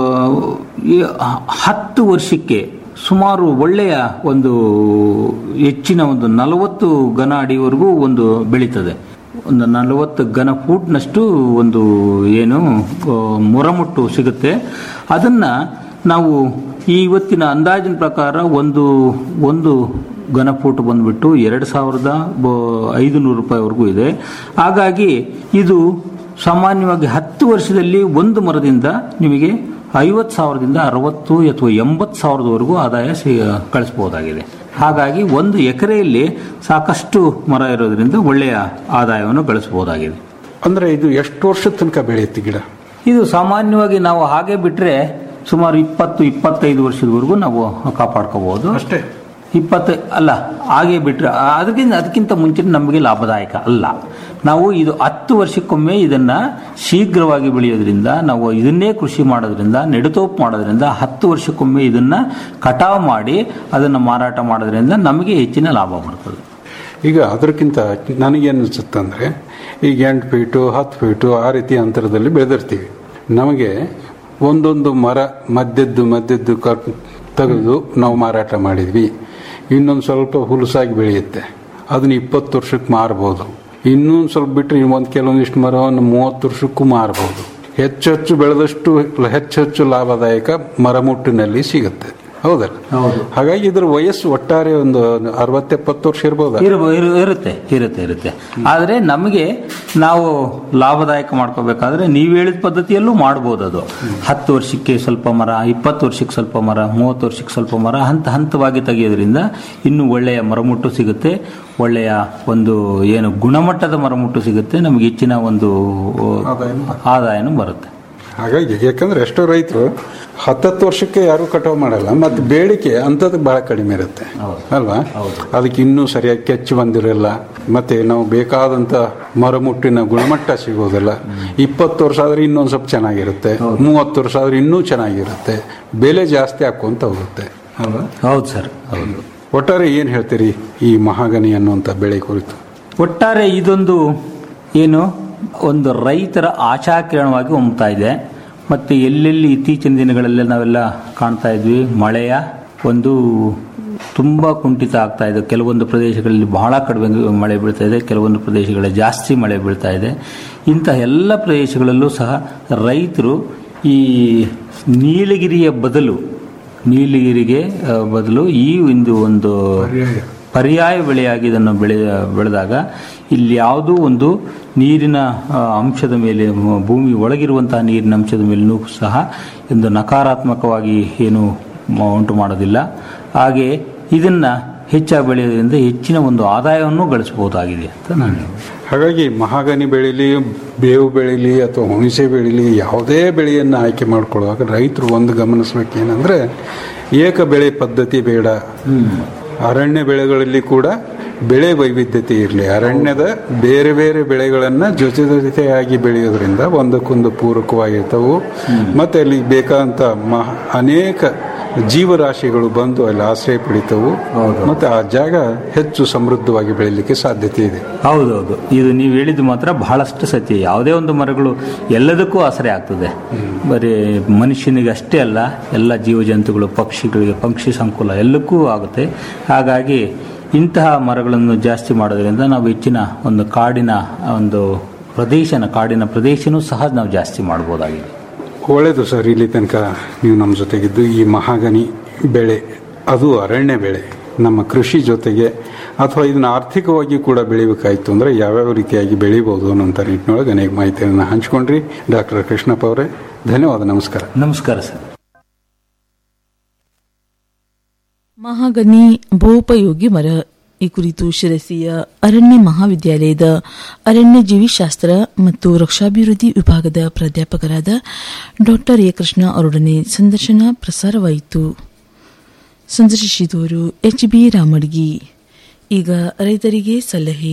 ಈ ಹತ್ತು ವರ್ಷಕ್ಕೆ ಸುಮಾರು ಒಳ್ಳೆಯ ಒಂದು ಹೆಚ್ಚಿನ ಒಂದು ನಲವತ್ತು ಘನ ಅಡಿವರೆಗೂ ಒಂದು ಬೆಳೀತದೆ ಒಂದು ನಲವತ್ತು ಘನ ಫೂಟ್ನಷ್ಟು ಒಂದು ಏನು ಆ, ಮೊರಮುಟ್ಟು ಸಿಗುತ್ತೆ ಅದನ್ನ ನಾವು ಈ ಇವತ್ತಿನ ಅಂದಾಜಿನ ಪ್ರಕಾರ ಒಂದು ಒಂದು ಘನ ಫೂಟ್ ಬಂದ್ಬಿಟ್ಟು ಎರಡು ಸಾವಿರದ ಐದು ನೂರು ರೂಪಾಯಿವರೆಗೂ ಇದೆ ಹಾಗಾಗಿ ಇದು ಸಾಮಾನ್ಯವಾಗಿ ಹತ್ತು ವರ್ಷದಲ್ಲಿ ಒಂದು ಮರದಿಂದ ನಿಮಗೆ ಐವತ್ತು ಸಾವಿರದಿಂದ ಅರವತ್ತು ಅಥವಾ ಎಂಬತ್ತು ಸಾವಿರದವರೆಗೂ ಆದಾಯ ಸಿ ಕಳಿಸ್ಬೋದಾಗಿದೆ ಹಾಗಾಗಿ ಒಂದು ಎಕರೆಯಲ್ಲಿ ಸಾಕಷ್ಟು ಮರ ಇರೋದ್ರಿಂದ ಒಳ್ಳೆಯ ಆದಾಯವನ್ನು ಗಳಿಸಬಹುದಾಗಿದೆ ಅಂದ್ರೆ ಇದು ಎಷ್ಟು ವರ್ಷದ ತನಕ ಬೆಳೆಯುತ್ತೆ ಗಿಡ ಇದು ಸಾಮಾನ್ಯವಾಗಿ ನಾವು ಹಾಗೆ ಬಿಟ್ರೆ ಸುಮಾರು ಇಪ್ಪತ್ತು ಇಪ್ಪತ್ತೈದು ವರ್ಷದವರೆಗೂ ನಾವು ಕಾಪಾಡ್ಕೋಬಹುದು ಅಷ್ಟೇ ಇಪ್ಪತ್ತು ಅಲ್ಲ ಹಾಗೆ ಬಿಟ್ರೆ ಅದಕ್ಕಿಂತ ಅದಕ್ಕಿಂತ ಮುಂಚೆ ನಮಗೆ ಲಾಭದಾಯಕ ಅಲ್ಲ ನಾವು ಇದು ಹತ್ತು ವರ್ಷಕ್ಕೊಮ್ಮೆ ಇದನ್ನ ಶೀಘ್ರವಾಗಿ ಬೆಳೆಯೋದ್ರಿಂದ ನಾವು ಇದನ್ನೇ ಕೃಷಿ ಮಾಡೋದ್ರಿಂದ ನೆಡುತೋಪು ಮಾಡೋದ್ರಿಂದ ಹತ್ತು ವರ್ಷಕ್ಕೊಮ್ಮೆ ಇದನ್ನ ಕಟಾವು ಮಾಡಿ ಅದನ್ನ ಮಾರಾಟ ಮಾಡೋದ್ರಿಂದ ನಮಗೆ ಹೆಚ್ಚಿನ ಲಾಭ ಬರ್ತದೆ ಈಗ ಅದಕ್ಕಿಂತ ನನಗೇನು ಅನಿಸುತ್ತಂದ್ರೆ ಈಗ ಎಂಟು ಫೀಟು ಹತ್ತು ಫೀಟು ಆ ರೀತಿ ಅಂತರದಲ್ಲಿ ಬೆಳೆದಿರ್ತೀವಿ ನಮಗೆ ಒಂದೊಂದು ಮರ ಮಧ್ಯದ್ದು ಮಧ್ಯದ್ದು ಕಟ್ ತೆಗೆದು ನಾವು ಮಾರಾಟ ಮಾಡಿದ್ವಿ ಇನ್ನೊಂದು ಸ್ವಲ್ಪ ಹುಲಸಾಗಿ ಬೆಳೆಯುತ್ತೆ ಅದನ್ನ ಇಪ್ಪತ್ತು ವರ್ಷಕ್ಕೆ ಮಾರ್ಬೋದು ಇನ್ನೊಂದು ಸ್ವಲ್ಪ ಬಿಟ್ಟರೆ ಒಂದು ಕೆಲವೊಂದಿಷ್ಟು ಮರವನ್ನು ಮೂವತ್ತು ವರ್ಷಕ್ಕೂ ಮಾರ್ಬೋದು ಹೆಚ್ಚು ಹೆಚ್ಚು ಬೆಳೆದಷ್ಟು ಹೆಚ್ಚು ಹೆಚ್ಚು ಲಾಭದಾಯಕ ಮರಮುಟ್ಟಿನಲ್ಲಿ ಸಿಗುತ್ತೆ ಹೌದಲ್ಲ ಹಾಗಾಗಿ ಇದ್ರ ವಯಸ್ಸು ಒಟ್ಟಾರೆ ಒಂದು ಅರವತ್ತೆಪ್ಪತ್ತು ವರ್ಷ ಇರ್ಬೋದಾ ಇರ್ಬ- ಇರು- ಇರುತ್ತೆ ಇರುತ್ತೆ ಇರುತ್ತೆ ಆದ್ರೆ ನಮಗೆ ನಾವು ಲಾಭದಾಯಕ ಮಾಡ್ಕೋಬೇಕಾದ್ರೆ ನೀವು ಹೇಳಿದ ಪದ್ಧತಿಯಲ್ಲೂ ಮಾಡ್ಬೋದು ಅದು ಹತ್ತು ವರ್ಷಕ್ಕೆ ಸ್ವಲ್ಪ ಮರ ಇಪ್ಪತ್ತು ವರ್ಷಕ್ಕೆ ಸ್ವಲ್ಪ ಮರ ಮೂವತ್ತು ವರ್ಷಕ್ಕೆ ಸ್ವಲ್ಪ ಮರ ಹಂತ ಹಂತವಾಗಿ ತೆಗೆಯೋದ್ರಿಂದ ಇನ್ನೂ ಒಳ್ಳೆಯ ಮರಮುಟ್ಟು ಸಿಗುತ್ತೆ ಒಳ್ಳೆಯ ಒಂದು ಏನು ಗುಣಮಟ್ಟದ ಮರಮುಟ್ಟು ಸಿಗುತ್ತೆ ನಮಗೆ ಹೆಚ್ಚಿನ ಒಂದು ಆದಾಯನೂ ಬರುತ್ತೆ ಹಾಗಾಗಿ ಯಾಕಂದ್ರೆ ಎಷ್ಟೋ ರೈತರು ಹತ್ತತ್ತು ವರ್ಷಕ್ಕೆ ಯಾರು ಕಟಾವು ಮಾಡಲ್ಲ ಮತ್ತೆ ಬೇಡಿಕೆ ಅಂಥದ್ದು ಬಹಳ ಕಡಿಮೆ ಇರುತ್ತೆ ಅಲ್ವಾ ಅದಕ್ಕೆ ಇನ್ನೂ ಸರಿಯಾಗಿ ಕೆಚ್ಚು ಬಂದಿರಲ್ಲ ಮತ್ತೆ ನಾವು ಬೇಕಾದಂತ ಮರಮುಟ್ಟಿನ ಗುಣಮಟ್ಟ ಸಿಗೋದಿಲ್ಲ ಇಪ್ಪತ್ತು ವರ್ಷ ಆದ್ರೆ ಇನ್ನೊಂದು ಸ್ವಲ್ಪ ಚೆನ್ನಾಗಿರುತ್ತೆ ಮೂವತ್ತು ವರ್ಷ ಆದ್ರೆ ಇನ್ನೂ ಚೆನ್ನಾಗಿರುತ್ತೆ ಬೆಲೆ ಜಾಸ್ತಿ ಹಾಕೊಂತ ಹೋಗುತ್ತೆ ಅಲ್ವಾ ಹೌದು ಸರ್ ಹೌದು ಒಟ್ಟಾರೆ ಏನ್ ಹೇಳ್ತೀರಿ ಈ ಮಹಾಗನಿ ಅನ್ನುವಂಥ ಬೆಳೆ ಕುರಿತು ಒಟ್ಟಾರೆ ಇದೊಂದು ಏನು ಒಂದು ರೈತರ ಆಶಾಕಿರಣವಾಗಿ ಹೊಮ್ತಾ ಇದೆ ಮತ್ತು ಎಲ್ಲೆಲ್ಲಿ ಇತ್ತೀಚಿನ ದಿನಗಳಲ್ಲಿ ನಾವೆಲ್ಲ ಕಾಣ್ತಾ ಇದ್ವಿ ಮಳೆಯ ಒಂದು ತುಂಬ ಕುಂಠಿತ ಆಗ್ತಾ ಇದೆ ಕೆಲವೊಂದು ಪ್ರದೇಶಗಳಲ್ಲಿ ಬಹಳ ಕಡಿಮೆ ಮಳೆ ಬೀಳ್ತಾ ಇದೆ ಕೆಲವೊಂದು ಪ್ರದೇಶಗಳಲ್ಲಿ ಜಾಸ್ತಿ ಮಳೆ ಬೀಳ್ತಾ ಇದೆ ಇಂತಹ ಎಲ್ಲ ಪ್ರದೇಶಗಳಲ್ಲೂ ಸಹ ರೈತರು ಈ ನೀಲಗಿರಿಯ ಬದಲು ನೀಲಗಿರಿಗೆ ಆ, ಬದಲು ಈ ಒಂದು ಒಂದು ಪರ್ಯಾಯ ಬೆಳೆಯಾಗಿ ಇದನ್ನು ಬೆಳೆ ಬೆಳೆದಾಗ ಇಲ್ಲಿ ಯಾವುದೋ ಒಂದು ನೀರಿನ ಆ, ಅಂಶದ ಮೇಲೆ ಮ- ಭೂಮಿ ಒಳಗಿರುವಂತಹ ನೀರಿನ ಅಂಶದ ಮೇಲೂ ಸಹ ಒಂದು ನಕಾರಾತ್ಮಕವಾಗಿ ಏನು ಮ- ಉಂಟು ಮಾಡೋದಿಲ್ಲ ಹಾಗೆ ಇದನ್ನ ಹೆಚ್ಚಾಗಿ ಬೆಳೆಯೋದ್ರಿಂದ ಹೆಚ್ಚಿನ ಒಂದು ಆದಾಯವನ್ನು ಗಳಿಸಬಹುದಾಗಿದೆ ಅಂತ ನಾನು ಹೇಳ್ಬೋದು. ಹಾಗಾಗಿ ಮಹಾಗನಿ ಬೆಳೀಲಿ ಬೇವು ಬೆಳೀಲಿ ಅಥವಾ ಹುಣಸೆ ಬೆಳೀಲಿ ಯಾವುದೇ ಬೆಳೆಯನ್ನು ಆಯ್ಕೆ ಮಾಡ್ಕೊಳ್ಳುವಾಗ ರೈತರು ಒಂದು ಗಮನಿಸ್ಬೇಕೇನೆಂದ್ರೆ ಏಕ ಬೆಳೆ ಪದ್ಧತಿ ಬೇಡ ಅರಣ್ಯ ಬೆಳೆಗಳಲ್ಲಿ ಕೂಡ ಬೆಳೆ ವೈವಿಧ್ಯತೆ ಇರಲಿ ಅರಣ್ಯದ ಬೇರೆ ಬೇರೆ ಬೆಳೆಗಳನ್ನು ಜೊತೆ ಜೊತೆಯಾಗಿ ಬೆಳೆಯೋದ್ರಿಂದ ಒಂದಕ್ಕೊಂದು ಪೂರಕವಾಗಿರ್ತವು ಮತ್ತೆ ಅಲ್ಲಿ ಬೇಕಾದಂತ ಮಹ ಅನೇಕ ಜೀವರಾಶಿಗಳು ಬಂದು ಅಲ್ಲಿ ಆಶ್ರಯ ಪಡಿತವು ಮತ್ತೆ ಆ ಜಾಗ ಹೆಚ್ಚು ಸಮೃದ್ಧವಾಗಿ ಬೆಳೀಲಿಕ್ಕೆ ಸಾಧ್ಯತೆ ಇದೆ ಹೌದೌದು ಇದು ನೀವು ಹೇಳಿದ್ದು ಮಾತ್ರ ಬಹಳಷ್ಟು ಸತ್ಯ ಯಾವುದೇ ಒಂದು ಮರಗಳು ಎಲ್ಲದಕ್ಕೂ ಆಸರೆ ಆಗ್ತದೆ ಬರೀ ಮನುಷ್ಯನಿಗೆ ಅಷ್ಟೇ ಅಲ್ಲ ಎಲ್ಲ ಜೀವಜಂತುಗಳು ಪಕ್ಷಿಗಳಿಗೆ ಪಕ್ಷಿ ಸಂಕುಲ ಎಲ್ಲಕ್ಕೂ ಆಗುತ್ತೆ ಹಾಗಾಗಿ ಇಂತಹ ಮರಗಳನ್ನು ಜಾಸ್ತಿ ಮಾಡೋದ್ರಿಂದ ನಾವು ಹೆಚ್ಚಿನ ಒಂದು ಕಾಡಿನ ಒಂದು ಪ್ರದೇಶನ ಕಾಡಿನ ಪ್ರದೇಶನೂ ಸಹ ನಾವು ಜಾಸ್ತಿ ಮಾಡ್ಬೋದಾಗಿದೆ ಒಳ್ಳೆಯದು ಸರ್ ಇಲ್ಲಿ ತನಕ ನೀವು ನಮ್ಮ ಜೊತೆಗಿದ್ದು ಈ ಮಹಾಗನಿ ಬೆಳೆ ಅದು ಅರಣ್ಯ ಬೆಳೆ ನಮ್ಮ ಕೃಷಿ ಜೊತೆಗೆ ಅಥವಾ ಇದನ್ನ ಆರ್ಥಿಕವಾಗಿ ಕೂಡ ಬೆಳಿಬೇಕಾಯ್ತು ಅಂದರೆ ಯಾವ್ಯಾವ ರೀತಿಯಾಗಿ ಬೆಳಿಬೋದು ಅನ್ನೋಂಥ ನಿಟ್ಟಿನೊಳಗೆ ಅನೇಕ ಮಾಹಿತಿಯನ್ನು ಹಂಚ್ಕೊಂಡ್ರಿ ಡಾಕ್ಟರ್ ಕೃಷ್ಣಪ್ಪ ಅವರೇ ಧನ್ಯವಾದ ನಮಸ್ಕಾರ ನಮಸ್ಕಾರ ಸರ್ ಮಹಾಗನಿ ಬಹುಪಯೋಗಿ ಮರ ಈ ಕುರಿತು ಶಿರಸಿಯ ಅರಣ್ಯ ಮಹಾವಿದ್ಯಾಲಯದ ಅರಣ್ಯ ಜೀವಿಶಾಸ್ತ್ರ ಮತ್ತು ವೃಕ್ಷಾಭಿವೃದ್ಧಿ ವಿಭಾಗದ ಪ್ರಾಧ್ಯಾಪಕರಾದ ಡಾಕ್ಟರ್ ಎ ಕೃಷ್ಣ ಅವರೊಡನೆ ಸಂದರ್ಶನ ಪ್ರಸಾರವಾಯಿತು ಸಂದರ್ಶಿಸಿದವರು ಎಚ್ ಬಿ ರಾಮಡ್ಗಿ ಈಗ ರೈತರಿಗೆ ಸಲಹೆ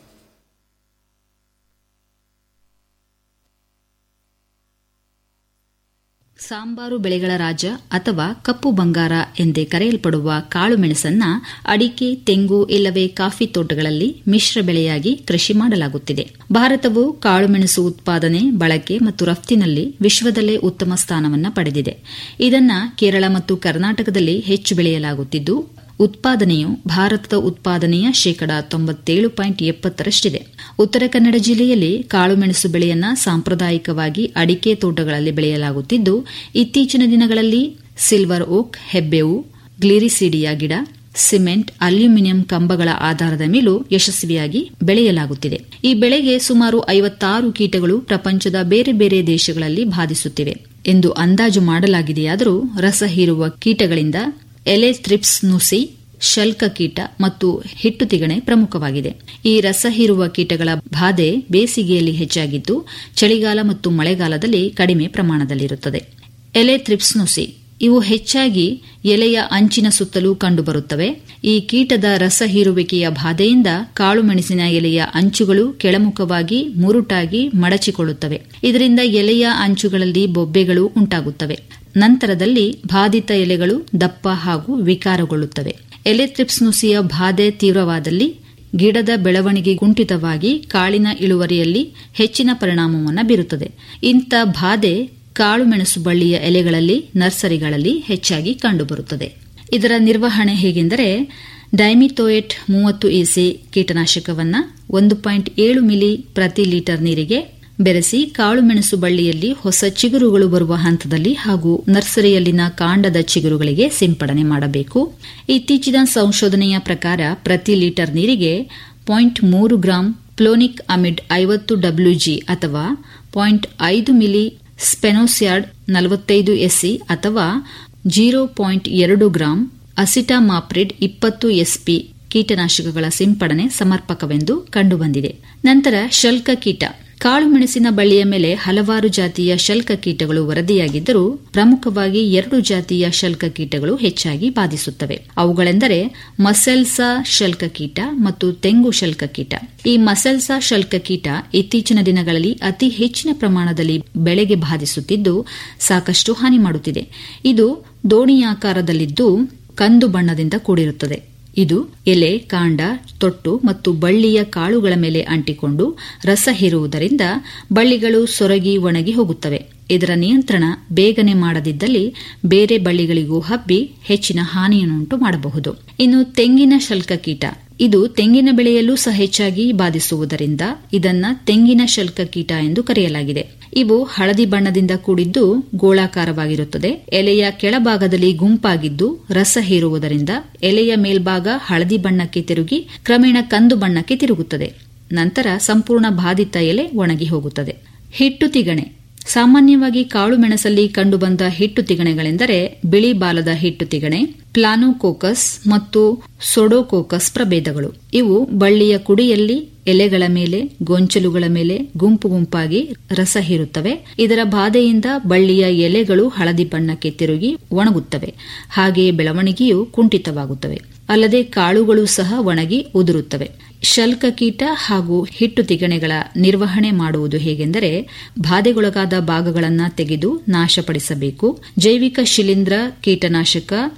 ಸಾಂಬಾರು ಬೆಳೆಗಳ ರಾಜ ಅಥವಾ ಕಪ್ಪು ಬಂಗಾರ ಎಂದೇ ಕರೆಯಲ್ಪಡುವ ಕಾಳು ಮೆಣಸನ್ನ ಅಡಿಕೆ ತೆಂಗು ಇಲ್ಲವೇ ಕಾಫಿ ತೋಟಗಳಲ್ಲಿ ಮಿಶ್ರ ಬೆಳೆಯಾಗಿ ಕೃಷಿ ಮಾಡಲಾಗುತ್ತಿದೆ ಭಾರತವು ಕಾಳುಮೆಣಸು ಉತ್ಪಾದನೆ ಬಳಕೆ ಮತ್ತು ರಫ್ತಿನಲ್ಲಿ ವಿಶ್ವದಲ್ಲೇ ಉತ್ತಮ ಸ್ಥಾನವನ್ನು ಪಡೆದಿದೆ ಇದನ್ನ ಕೇರಳ ಮತ್ತು ಕರ್ನಾಟಕದಲ್ಲಿ ಹೆಚ್ಚು ಬೆಳೆಯಲಾಗುತ್ತಿದ್ದು ಉತ್ಪಾದನೆಯು ಭಾರತದ ಉತ್ಪಾದನೆಯ ಶೇಕಡಾ ತೊಂಬತ್ತೇಳು ಪಾಯಿಂಟ್ ಎಪ್ಪತ್ತರಷ್ಟಿದೆ ಉತ್ತರ ಕನ್ನಡ ಜಿಲ್ಲೆಯಲ್ಲಿ ಕಾಳುಮೆಣಸು ಬೆಳೆಯನ್ನ ಸಾಂಪ್ರದಾಯಿಕವಾಗಿ ಅಡಿಕೆ ತೋಟಗಳಲ್ಲಿ ಬೆಳೆಯಲಾಗುತ್ತಿದ್ದು ಇತ್ತೀಚಿನ ದಿನಗಳಲ್ಲಿ ಸಿಲ್ವರ್ ಓಕ್ ಹೆಬ್ಬೇವು ಗ್ಲಿರಿಸಿಡಿಯಾ ಗಿಡ ಸಿಮೆಂಟ್ ಅಲ್ಯೂಮಿನಿಯಂ ಕಂಬಗಳ ಆಧಾರದ ಮೇಲೂ ಯಶಸ್ವಿಯಾಗಿ ಬೆಳೆಯಲಾಗುತ್ತಿದೆ ಈ ಬೆಳೆಗೆ ಸುಮಾರು ಐವತ್ತಾರು ಕೀಟಗಳು ಪ್ರಪಂಚದ ಬೇರೆ ಬೇರೆ ದೇಶಗಳಲ್ಲಿ ಬಾಧಿಸುತ್ತಿವೆ ಎಂದು ಅಂದಾಜು ಮಾಡಲಾಗಿದೆಯಾದರೂ ರಸ ಹೀರುವ ಕೀಟಗಳಿಂದ ಎಲೆ ಥ್ರಿಪ್ಸ್ ನುಸಿ ಶಲ್ಕ ಕೀಟ ಮತ್ತು ಹಿಟ್ಟು ತಿಗಣೆ ಪ್ರಮುಖವಾಗಿದೆ ಈ ರಸ ಹೀರುವ ಕೀಟಗಳ ಬಾಧೆ ಬೇಸಿಗೆಯಲ್ಲಿ ಹೆಚ್ಚಾಗಿದ್ದು ಚಳಿಗಾಲ ಮತ್ತು ಮಳೆಗಾಲದಲ್ಲಿ ಕಡಿಮೆ ಪ್ರಮಾಣದಲ್ಲಿರುತ್ತದೆ ಎಲೆ ಥ್ರಿಪ್ಸ್ ನುಸಿ ಇವು ಹೆಚ್ಚಾಗಿ ಎಲೆಯ ಅಂಚಿನ ಸುತ್ತಲೂ ಕಂಡುಬರುತ್ತವೆ ಈ ಕೀಟದ ರಸ ಹೀರುವಿಕೆಯ ಬಾಧೆಯಿಂದ ಕಾಳುಮೆಣಸಿನ ಎಲೆಯ ಅಂಚುಗಳು ಕೆಳಮುಖವಾಗಿ ಮುರುಟಾಗಿ ಮಡಚಿಕೊಳ್ಳುತ್ತವೆ ಇದರಿಂದ ಎಲೆಯ ಅಂಚುಗಳಲ್ಲಿ ಬೊಬ್ಬೆಗಳು ಉಂಟಾಗುತ್ತವೆ ನಂತರದಲ್ಲಿ ಬಾಧಿತ ಎಲೆಗಳು ದಪ್ಪ ಹಾಗೂ ವಿಕಾರಗೊಳ್ಳುತ್ತವೆ ಎಲೆ ಥ್ರಿಪ್ಸ್ ನುಸಿಯ ಬಾಧೆ ತೀವ್ರವಾದಲ್ಲಿ ಗಿಡದ ಬೆಳವಣಿಗೆ ಕುಂಠಿತವಾಗಿ ಕಾಳಿನ ಇಳುವರಿಯಲ್ಲಿ ಹೆಚ್ಚಿನ ಪರಿಣಾಮವನ್ನು ಬೀರುತ್ತದೆ ಇಂಥ ಬಾಧೆ ಕಾಳುಮೆಣಸು ಬಳ್ಳಿಯ ಎಲೆಗಳಲ್ಲಿ ನರ್ಸರಿಗಳಲ್ಲಿ ಹೆಚ್ಚಾಗಿ ಕಂಡುಬರುತ್ತದೆ ಇದರ ನಿರ್ವಹಣೆ ಹೇಗೆಂದರೆ ಡೈಮಿಥೋಯೇಟ್ ಮೂವತ್ತು ಇಸಿ ಕೀಟನಾಶಕವನ್ನ ಒಂದು ಪಾಯಿಂಟ್ ಏಳು ಮಿಲಿ ಪ್ರತಿ ಲೀಟರ್ ನೀರಿಗೆ ಬೆರೆಸಿ ಕಾಳುಮೆಣಸು ಬಳ್ಳಿಯಲ್ಲಿ ಹೊಸ ಚಿಗುರುಗಳು ಬರುವ ಹಂತದಲ್ಲಿ ಹಾಗೂ ನರ್ಸರಿಯಲ್ಲಿನ ಕಾಂಡದ ಚಿಗುರುಗಳಿಗೆ ಸಿಂಪಡಣೆ ಮಾಡಬೇಕು ಇತ್ತೀಚಿನ ಸಂಶೋಧನೆಯ ಪ್ರಕಾರ ಪ್ರತಿ ಲೀಟರ್ ನೀರಿಗೆ ಪಾಯಿಂಟ್ ಮೂರು ಗ್ರಾಂ ಪ್ಲೋನಿಕ್ ಅಮಿಡ್ ಐವತ್ತು ಡಬ್ಲ್ಯೂಜಿ ಅಥವಾ ಪಾಯಿಂಟ್ ಐದು ಮಿಲಿ ಸ್ಪೆನೋಸ್ಯಾಡ್ ನಲವತ್ತೈದು ಎಸ್ಸಿ ಅಥವಾ ಜೀರೋ ಪಾಯಿಂಟ್ ಎರಡು ಗ್ರಾಂ ಅಸಿಟಾಮಾಪ್ರಿಡ್ ಇಪ್ಪತ್ತು ಎಸ್ಪಿ ಕೀಟನಾಶಕಗಳ ಸಿಂಪಡಣೆ ಸಮರ್ಪಕವೆಂದು ಕಂಡುಬಂದಿದೆ ನಂತರ ಶಲ್ಕ ಕೀಟ ಕಾಳುಮೆಣಸಿನ ಬಳ್ಳಿಯ ಮೇಲೆ ಹಲವಾರು ಜಾತಿಯ ಶಲ್ಕ ಕೀಟಗಳು ವರದಿಯಾಗಿದ್ದರೂ ಪ್ರಮುಖವಾಗಿ ಎರಡು ಜಾತಿಯ ಶಲ್ಕ ಕೀಟಗಳು ಹೆಚ್ಚಾಗಿ ಬಾಧಿಸುತ್ತವೆ ಅವುಗಳೆಂದರೆ ಮಸೆಲ್ಸಾ ಶಲ್ಕ ಕೀಟ ಮತ್ತು ತೆಂಗು ಶಲ್ಕ ಕೀಟ ಈ ಮಸೆಲ್ಸಾ ಶಲ್ಕ ಕೀಟ ಇತ್ತೀಚಿನ ದಿನಗಳಲ್ಲಿ ಅತಿ ಹೆಚ್ಚಿನ ಪ್ರಮಾಣದಲ್ಲಿ ಬೆಳೆಗೆ ಬಾಧಿಸುತ್ತಿದ್ದು ಸಾಕಷ್ಟು ಹಾನಿ ಮಾಡುತ್ತಿದೆ ಇದು ದೋಣಿಯಾಕಾರದಲ್ಲಿದ್ದು ಕಂದು ಬಣ್ಣದಿಂದ ಕೂಡಿರುತ್ತದೆ ಇದು ಎಲೆ ಕಾಂಡ ತೊಟ್ಟು ಮತ್ತು ಬಳ್ಳಿಯ ಕಾಳುಗಳ ಮೇಲೆ ಅಂಟಿಕೊಂಡು ರಸ ಹೀರುವುದರಿಂದ ಬಳ್ಳಿಗಳು ಸೊರಗಿ ಒಣಗಿ ಹೋಗುತ್ತವೆ ಇದರ ನಿಯಂತ್ರಣ ಬೇಗನೆ ಮಾಡದಿದ್ದಲ್ಲಿ ಬೇರೆ ಬಳ್ಳಿಗಳಿಗೂ ಹಬ್ಬಿ ಹೆಚ್ಚಿನ ಹಾನಿಯನ್ನುಂಟು ಮಾಡಬಹುದು ಇನ್ನು ತೆಂಗಿನ ಶಲ್ಕ ಕೀಟ ಇದು ತೆಂಗಿನ ಬೆಳೆಯಲ್ಲೂ ಸಹ ಹೆಚ್ಚಾಗಿ ಬಾಧಿಸುವುದರಿಂದ ಇದನ್ನ ತೆಂಗಿನ ಶಲ್ಕ ಕೀಟ ಎಂದು ಕರೆಯಲಾಗಿದೆ ಇವು ಹಳದಿ ಬಣ್ಣದಿಂದ ಕೂಡಿದ್ದು ಗೋಳಾಕಾರವಾಗಿರುತ್ತದೆ ಎಲೆಯ ಕೆಳಭಾಗದಲ್ಲಿ ಗುಂಪಾಗಿದ್ದು ರಸ ಹೀರುವುದರಿಂದ ಎಲೆಯ ಮೇಲ್ಭಾಗ ಹಳದಿ ಬಣ್ಣಕ್ಕೆ ತಿರುಗಿ ಕ್ರಮೇಣ ಕಂದು ಬಣ್ಣಕ್ಕೆ ತಿರುಗುತ್ತದೆ ನಂತರ ಸಂಪೂರ್ಣ ಬಾಧಿತ ಎಲೆ ಒಣಗಿ ಹೋಗುತ್ತದೆ ಹಿಟ್ಟು ತಿಗಣೆ ಸಾಮಾನ್ಯವಾಗಿ ಕಾಳು ಮೆಣಸಲ್ಲಿ ಕಂಡುಬಂದ ಹಿಟ್ಟು ತಿಗಣೆಗಳೆಂದರೆ ಬಿಳಿ ಬಾಲದ ಹಿಟ್ಟು ತಿಗಣೆ ಪ್ಲಾನೋಕೋಕಸ್ ಮತ್ತು ಸೊಡೋಕೋಕಸ್ ಪ್ರಭೇದಗಳು ಇವು ಬಳ್ಳಿಯ ಕುಡಿಯಲ್ಲಿ ಎಲೆಗಳ ಮೇಲೆ ಗೊಂಚಲುಗಳ ಮೇಲೆ ಗುಂಪು ಗುಂಪಾಗಿ ರಸ ಹೀರುತ್ತವೆ ಇದರ ಬಾಧೆಯಿಂದ ಬಳ್ಳಿಯ ಎಲೆಗಳು ಹಳದಿ ಬಣ್ಣಕ್ಕೆ ತಿರುಗಿ ಒಣಗುತ್ತವೆ ಹಾಗೆಯೇ ಬೆಳವಣಿಗೆಯು ಕುಂಠಿತವಾಗುತ್ತವೆ ಅಲ್ಲದೆ ಕಾಳುಗಳು ಸಹ ಒಣಗಿ ಉದುರುತ್ತವೆ ಶಲ್ಕ ಕೀಟ ಹಾಗೂ ಹಿಟ್ಟು ತಿಗಣೆಗಳ ನಿರ್ವಹಣೆ ಮಾಡುವುದು ಹೇಗೆಂದರೆ ಬಾಧೆಗೊಳಗಾದ ಭಾಗಗಳನ್ನು ತೆಗೆದು ನಾಶಪಡಿಸಬೇಕು ಜೈವಿಕ ಶಿಲೀಂಧ್ರ ಕೀಟನಾಶಕ ಲೆಕ್ಯಾನ್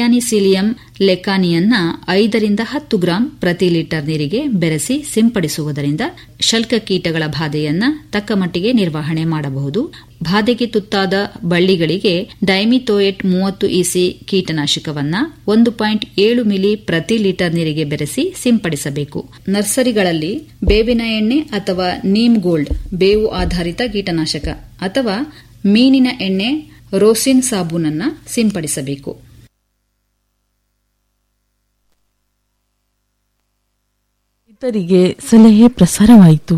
ಮೆಕ್ಯಾನಿಸಿಲಿಯಂ ಲೆಕಾನಿಯನ್ನ ಐದರಿಂದ ಹತ್ತು ಗ್ರಾಂ ಪ್ರತಿ ಲೀಟರ್ ನೀರಿಗೆ ಬೆರೆಸಿ ಸಿಂಪಡಿಸುವುದರಿಂದ ಶಲ್ಕ ಕೀಟಗಳ ಬಾಧೆಯನ್ನ ತಕ್ಕಮಟ್ಟಿಗೆ ನಿರ್ವಹಣೆ ಮಾಡಬಹುದು ಬಾಧೆಗೆ ತುತ್ತಾದ ಬಳ್ಳಿಗಳಿಗೆ ಡೈಮಿಥೋಯೇಟ್ ಮೂವತ್ತು ಇಸಿ ಕೀಟನಾಶಕವನ್ನ ಒಂದು ಪಾಯಿಂಟ್ ಏಳು ಮಿಲಿ ಪ್ರತಿ ಲೀಟರ್ ನೀರಿಗೆ ಬೆರೆಸಿ ಸಿಂಪಡಿಸಬೇಕು ನರ್ಸರಿಗಳಲ್ಲಿ ಬೇವಿನ ಎಣ್ಣೆ ಅಥವಾ ನೀಮ್ ಗೋಲ್ಡ್ ಬೇವು ಆಧಾರಿತ ಕೀಟನಾಶಕ ಅಥವಾ ಮೀನಿನ ಎಣ್ಣೆ ರೋಸಿನ್ ಸಾಬೂನನ್ನ ಸಿಂಪಡಿಸಬೇಕು ರೈತರಿಗೆ ಸಲಹೆ ಪ್ರಸಾರವಾಯಿತು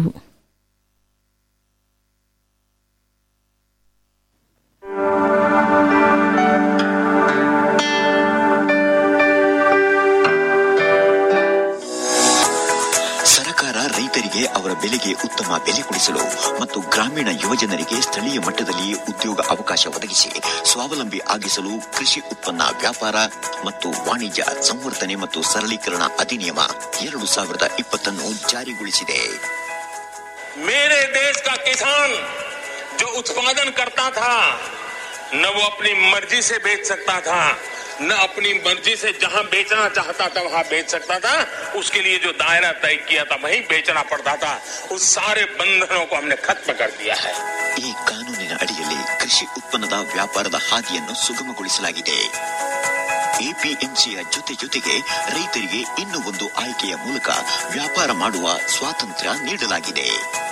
ಸರ್ಕಾರ ರೈತರಿಗೆ ಅವರ ಬೆಲೆಗೆ ಉತ್ತಮ ಬೆಲೆ ಕೊಡಿಸಲು ಮತ್ತು ಗ್ರಾಮೀಣ ಯುವಜನರಿಗೆ ಸ್ಥಳೀಯ ಮಟ್ಟದಲ್ಲಿ ಉದ್ಯೋಗ ಅವಕಾಶ ಒದಗಿಸಿ ಸ್ವಾವಲಂಬಿ ಆಗಿಸಲು ಕೃಷಿ ಉತ್ಪನ್ನ ವ್ಯಾಪಾರ ಮತ್ತು ವಾಣಿಜ್ಯ ಸಂವರ್ಧನೆ ಮತ್ತು ಸರಳೀಕರಣ ಅಧಿನಿಯಮ ಎರಡು ಸಾವಿರದ ಇಪ್ಪತ್ತನ್ನು ಜಾರಿಗೊಳಿಸಿದೆ मेरे देश का किसान जो उत्पादन करता था न वो अपनी मर्जी से बेच सकता था न अपनी मर्जी से जहां बेचना चाहता था वहां बेच सकता था उसके लिए जो दायरा तय किया था वहीं बेचना पड़ता था उस सारे बंधनों को हमने खत्म कर दिया है ಈ ಕಾನೂನಿನ ಅಡಿಯಲ್ಲಿ ಕೃಷಿ ಉತ್ಪನ್ನದ ವ್ಯಾಪಾರದ ಹಾದಿಯನ್ನು ಸುಗಮಗೊಳಿಸಲಾಗಿದೆ ಎಪಿಎಂಸಿಯ ಜೊತೆ ಜೊತೆಗೆ ರೈತರಿಗೆ ಇನ್ನೂ ಒಂದು ಆಯ್ಕೆಯ ಮೂಲಕ ವ್ಯಾಪಾರ ಮಾಡುವ ಸ್ವಾತಂತ್ರ್ಯ ನೀಡಲಾಗಿದೆ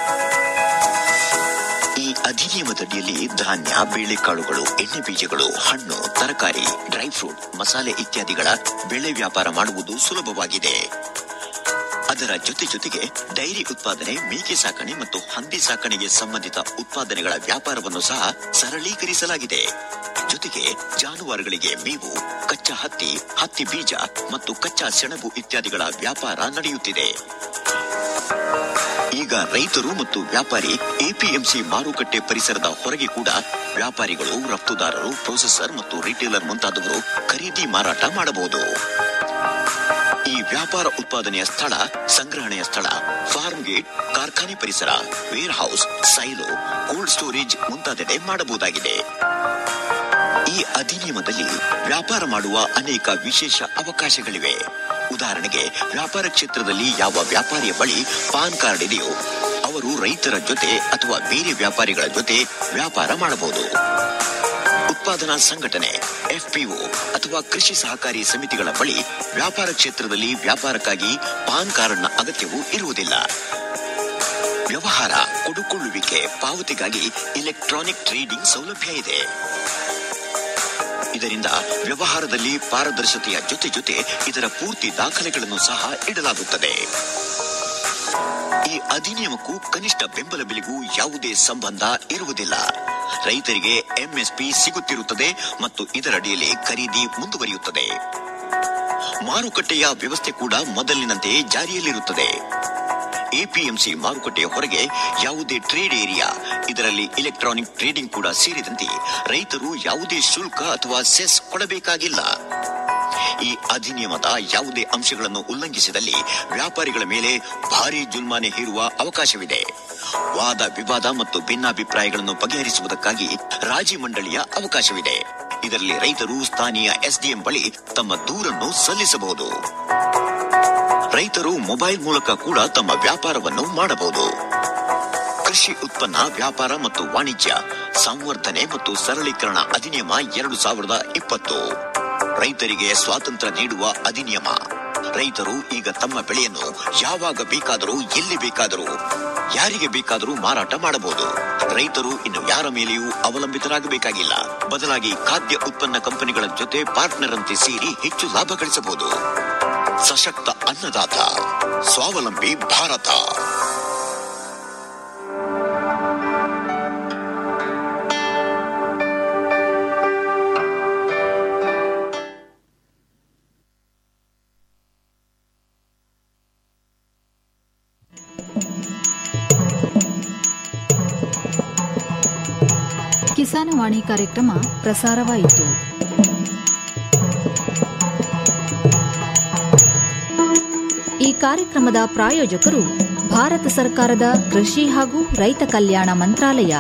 ಈ ಅಧಿನಿಯಮದಡಿಯಲ್ಲಿ ಧಾನ್ಯ ಬೇಳೆಕಾಳುಗಳು ಎಣ್ಣೆ ಬೀಜಗಳು ಹಣ್ಣು ತರಕಾರಿ ಡ್ರೈ ಫ್ರೂಟ್ ಮಸಾಲೆ ಇತ್ಯಾದಿಗಳ ಬೆಳೆ ವ್ಯಾಪಾರ ಮಾಡುವುದು ಸುಲಭವಾಗಿದೆ ಅದರ ಜೊತೆ ಜೊತೆಗೆ ಡೈರಿ ಉತ್ಪಾದನೆ ಮೇಕೆ ಸಾಕಣೆ ಮತ್ತು ಹಂದಿ ಸಾಕಣೆಗೆ ಸಂಬಂಧಿತ ಉತ್ಪಾದನೆಗಳ ವ್ಯಾಪಾರವನ್ನು ಸಹ ಸರಳೀಕರಿಸಲಾಗಿದೆ ಜೊತೆಗೆ ಜಾನುವಾರುಗಳಿಗೆ ಮೇವು ಕಚ್ಚಾ ಹತ್ತಿ ಹತ್ತಿ ಬೀಜ ಮತ್ತು ಕಚ್ಚಾ ಸೆಣಬು ಇತ್ಯಾದಿಗಳ ವ್ಯಾಪಾರ ನಡೆಯುತ್ತಿದೆ ಈಗ ರೈತರು ಮತ್ತು ವ್ಯಾಪಾರಿ ಎಪಿಎಂಸಿ ಮಾರುಕಟ್ಟೆ ಪರಿಸರದ ಹೊರಗೆ ಕೂಡ ವ್ಯಾಪಾರಿಗಳು ರಫ್ತುದಾರರು ಪ್ರೊಸೆಸರ್ ಮತ್ತು ರಿಟೇಲರ್ ಮುಂತಾದವರು ಖರೀದಿ ಮಾರಾಟ ಮಾಡಬಹುದು ಈ ವ್ಯಾಪಾರ ಉತ್ಪಾದನೆಯ ಸ್ಥಳ ಸಂಗ್ರಹಣೆಯ ಸ್ಥಳ ಫಾರ್ಮ್ ಗೇಟ್ ಕಾರ್ಖಾನೆ ಪರಿಸರ warehouse silo cold storage ಮುಂತಾದೆಡೆ ಮಾಡಬಹುದಾಗಿದೆ ಈ ಅಧಿನಿಯಮದಲ್ಲಿ ವ್ಯಾಪಾರ ಮಾಡುವ ಅನೇಕ ವಿಶೇಷ ಅವಕಾಶಗಳಿವೆ ಉದಾಹರಣೆಗೆ ವ್ಯಾಪಾರ ಕ್ಷೇತ್ರದಲ್ಲಿ ಯಾವ ವ್ಯಾಪಾರಿಯ ಬಳಿ ಪಾನ್ ಕಾರ್ಡ್ ಇದೆಯೋ ಅವರು ರೈತರ ಜೊತೆ ಅಥವಾ ಬೇರೆ ವ್ಯಾಪಾರಿಗಳ ಜೊತೆ ವ್ಯಾಪಾರ ಮಾಡಬಹುದು ಉತ್ಪಾದನಾ ಸಂಘಟನೆ ಎಫ್ಪಿಒ ಅಥವಾ ಕೃಷಿ ಸಹಕಾರಿ ಸಮಿತಿಗಳ ಬಳಿ ವ್ಯಾಪಾರ ಕ್ಷೇತ್ರದಲ್ಲಿ ವ್ಯಾಪಾರಕ್ಕಾಗಿ ಪಾನ್ ಕಾರ್ಡ್ನ ಅಗತ್ಯವೂ ಇರುವುದಿಲ್ಲ ವ್ಯವಹಾರ ಕೊಡುಕೊಳ್ಳುವಿಕೆ ಪಾವತಿಗಾಗಿ ಇಲೆಕ್ಟ್ರಾನಿಕ್ ಟ್ರೇಡಿಂಗ್ ಸೌಲಭ್ಯ ಇದೆ ಇದರಿಂದ ವ್ಯವಹಾರದಲ್ಲಿ ಪಾರದರ್ಶತೆಯ ಜೊತೆ ಜೊತೆ ಇದರ ಪೂರ್ತಿ ದಾಖಲೆಗಳನ್ನು ಸಹ ಇಡಲಾಗುತ್ತದೆ ಈ ಅಧಿನಿಯಮಕ್ಕೂ ಕನಿಷ್ಠ ಬೆಂಬಲ ಬೆಲೆಗೂ ಯಾವುದೇ ಸಂಬಂಧ ಇರುವುದಿಲ್ಲ ರೈತರಿಗೆ ಎಂಎಸ್ಪಿ ಸಿಗುತ್ತಿರುತ್ತದೆ ಮತ್ತು ಇದರಡಿಯಲ್ಲಿ ಖರೀದಿ ಮುಂದುವರಿಯುತ್ತದೆ ಮಾರುಕಟ್ಟೆಯ ವ್ಯವಸ್ಥೆ ಕೂಡ ಮೊದಲಿನಂತೆ ಜಾರಿಯಲ್ಲಿರುತ್ತದೆ ಎಪಿಎಂಸಿ ಮಾರುಕಟ್ಟೆಯ ಹೊರಗೆ ಯಾವುದೇ ಟ್ರೇಡ್ ಏರಿಯಾ ಇದರಲ್ಲಿ ಇಲೆಕ್ಟ್ರಾನಿಕ್ ಟ್ರೇಡಿಂಗ್ ಕೂಡ ಸೇರಿದಂತೆ ರೈತರು ಯಾವುದೇ ಶುಲ್ಕ ಅಥವಾ ಸೆಸ್ ಕೊಡಬೇಕಾಗಿಲ್ಲ ಈ ಅಧಿನಿಯಮದ ಯಾವುದೇ ಅಂಶಗಳನ್ನು ಉಲ್ಲಂಘಿಸಿದಲ್ಲಿ ವ್ಯಾಪಾರಿಗಳ ಮೇಲೆ ಭಾರಿ ಜುಲ್ಮಾನೆ ಹೇರುವ ಅವಕಾಶವಿದೆ ವಾದ ವಿವಾದ ಮತ್ತು ಭಿನ್ನಾಭಿಪ್ರಾಯಗಳನ್ನು ಬಗೆಹರಿಸುವುದಕ್ಕಾಗಿ ರಾಜಿ ಮಂಡಳಿಯ ಅವಕಾಶವಿದೆ ಇದರಲ್ಲಿ ರೈತರು ಸ್ಥಾನೀಯ ಎಸ್ಡಿಎಂ ಬಳಿ ತಮ್ಮ ದೂರನ್ನು ಸಲ್ಲಿಸಬಹುದು ರೈತರು ಮೊಬೈಲ್ ಮೂಲಕ ಕೂಡ ತಮ್ಮ ವ್ಯಾಪಾರವನ್ನು ಮಾಡಬಹುದು ಕೃಷಿ ಉತ್ಪನ್ನ ವ್ಯಾಪಾರ ಮತ್ತು ವಾಣಿಜ್ಯ ಸಂವರ್ಧನೆ ಮತ್ತು ಸರಳೀಕರಣ ಅಧಿನಿಯಮ ಎರಡು ಸಾವಿರದ ಇಪ್ಪತ್ತು ರೈತರಿಗೆ ಸ್ವಾತಂತ್ರ್ಯ ನೀಡುವ ಅಧಿನಿಯಮ ರೈತರು ಈಗ ತಮ್ಮ ಬೆಳೆಯನ್ನು ಯಾವಾಗ ಬೇಕಾದರೂ ಎಲ್ಲಿ ಬೇಕಾದರೂ ಯಾರಿಗೆ ಬೇಕಾದರೂ ಮಾರಾಟ ಮಾಡಬಹುದು ರೈತರು ಇನ್ನು ಯಾರ ಮೇಲೆಯೂ ಅವಲಂಬಿತರಾಗಬೇಕಾಗಿಲ್ಲ ಬದಲಾಗಿ ಖಾದ್ಯ ಉತ್ಪನ್ನ ಕಂಪನಿಗಳ ಜೊತೆ ಪಾರ್ಟ್ನರ್ ಅಂತೆ ಸೇರಿ ಹೆಚ್ಚು ಲಾಭ ಗಳಿಸಬಹುದು ಸಶಕ್ತ ಅನ್ನದಾತ ಸ್ವಾವಲಂಬಿ ಭಾರತ ಕಿಸಾನವಾಣಿ ಕಾರ್ಯಕ್ರಮ ಪ್ರಸಾರವಾಯಿತು ಈ ಕಾರ್ಯಕ್ರಮದ ಪ್ರಾಯೋಜಕರು ಭಾರತ ಸರ್ಕಾರದ ಕೃಷಿ ಹಾಗೂ ರೈತ ಕಲ್ಯಾಣ ಮಂತ್ರಾಲಯ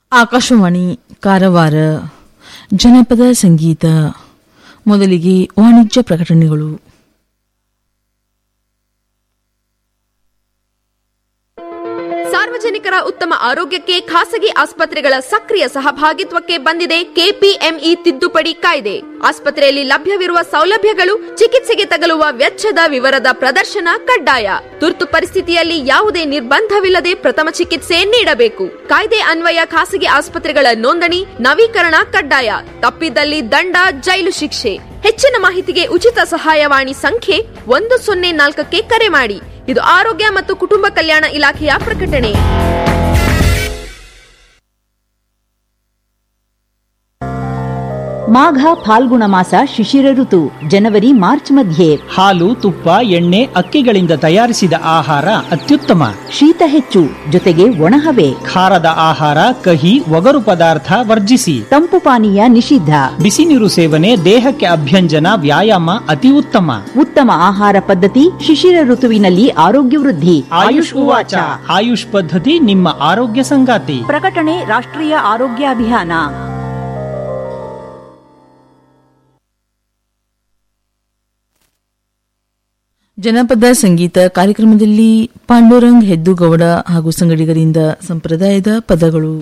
ಆಕಾಶವಾಣಿ ಕಾರವಾರ ಜನಪದ ಸಂಗೀತ ಮೊದಲಿಗೆ ವಾಣಿಜ್ಯ ಪ್ರಕಟಣೆಗಳು ಸಾರ್ವಜನಿಕರ ಉತ್ತಮ ಆರೋಗ್ಯಕ್ಕೆ ಖಾಸಗಿ ಆಸ್ಪತ್ರೆಗಳ ಸಕ್ರಿಯ ಸಹಭಾಗಿತ್ವಕ್ಕೆ ಬಂದಿದೆ ಕೆಪಿಎಂಇ ತಿದ್ದುಪಡಿ ಕಾಯ್ದೆ ಆಸ್ಪತ್ರೆಯಲ್ಲಿ ಲಭ್ಯವಿರುವ ಸೌಲಭ್ಯಗಳು ಚಿಕಿತ್ಸೆಗೆ ತಗಲುವ ವೆಚ್ಚದ ವಿವರದ ಪ್ರದರ್ಶನ ಕಡ್ಡಾಯ ತುರ್ತು ಪರಿಸ್ಥಿತಿಯಲ್ಲಿ ಯಾವುದೇ ನಿರ್ಬಂಧವಿಲ್ಲದೆ ಪ್ರಥಮ ಚಿಕಿತ್ಸೆ ನೀಡಬೇಕು ಕಾಯ್ದೆ ಅನ್ವಯ ಖಾಸಗಿ ಆಸ್ಪತ್ರೆಗಳ ನೋಂದಣಿ ನವೀಕರಣ ಕಡ್ಡಾಯ ತಪ್ಪಿದಲ್ಲಿ ದಂಡ ಜೈಲು ಶಿಕ್ಷೆ ಹೆಚ್ಚಿನ ಮಾಹಿತಿಗೆ ಉಚಿತ ಸಹಾಯವಾಣಿ ಸಂಖ್ಯೆ ಒಂದು ಸೊನ್ನೆ ನಾಲ್ಕಕ್ಕೆ ಕರೆ ಮಾಡಿ ಇದು ಆರೋಗ್ಯ ಮತ್ತು ಕುಟುಂಬ ಕಲ್ಯಾಣ ಇಲಾಖೆಯ ಪ್ರಕಟಣೆ ಮಾಘ ಫಾಲ್ಗುಣ ಮಾಸ ಶಿಶಿರ ಋತು ಜನವರಿ ಮಾರ್ಚ್ ಮಧ್ಯೆ ಹಾಲು ತುಪ್ಪ ಎಣ್ಣೆ ಅಕ್ಕಿಗಳಿಂದ ತಯಾರಿಸಿದ ಆಹಾರ ಅತ್ಯುತ್ತಮ ಶೀತ ಹೆಚ್ಚು ಜೊತೆಗೆ ಒಣಹವೆ ಖಾರದ ಆಹಾರ ಕಹಿ ಒಗರು ಪದಾರ್ಥ ವರ್ಜಿಸಿ ತಂಪು ಪಾನೀಯ ನಿಷಿದ್ಧ ಬಿಸಿ ನೀರು ಸೇವನೆ ದೇಹಕ್ಕೆ ಅಭ್ಯಂಜನ ವ್ಯಾಯಾಮ ಅತಿ ಉತ್ತಮ ಉತ್ತಮ ಆಹಾರ ಪದ್ಧತಿ ಶಿಶಿರ ಋತುವಿನಲ್ಲಿ ಆರೋಗ್ಯ ವೃದ್ಧಿ ಆಯುಷ್ ಉವಾಚ ಆಯುಷ್ ಪದ್ಧತಿ ನಿಮ್ಮ ಆರೋಗ್ಯ ಸಂಗಾತಿ ಪ್ರಕಟಣೆ ರಾಷ್ಟ್ರೀಯ ಆರೋಗ್ಯ ಅಭಿಯಾನ ಜನಪದ ಸಂಗೀತ ಕಾರ್ಯಕ್ರಮದಲ್ಲಿ ಪಾಂಡುರಂಗ್ ಹೆದ್ದುಗೌಡ ಹಾಗೂ ಸಂಗಡಿಗರಿಂದ ಸಂಪ್ರದಾಯದ ಪದಗಳು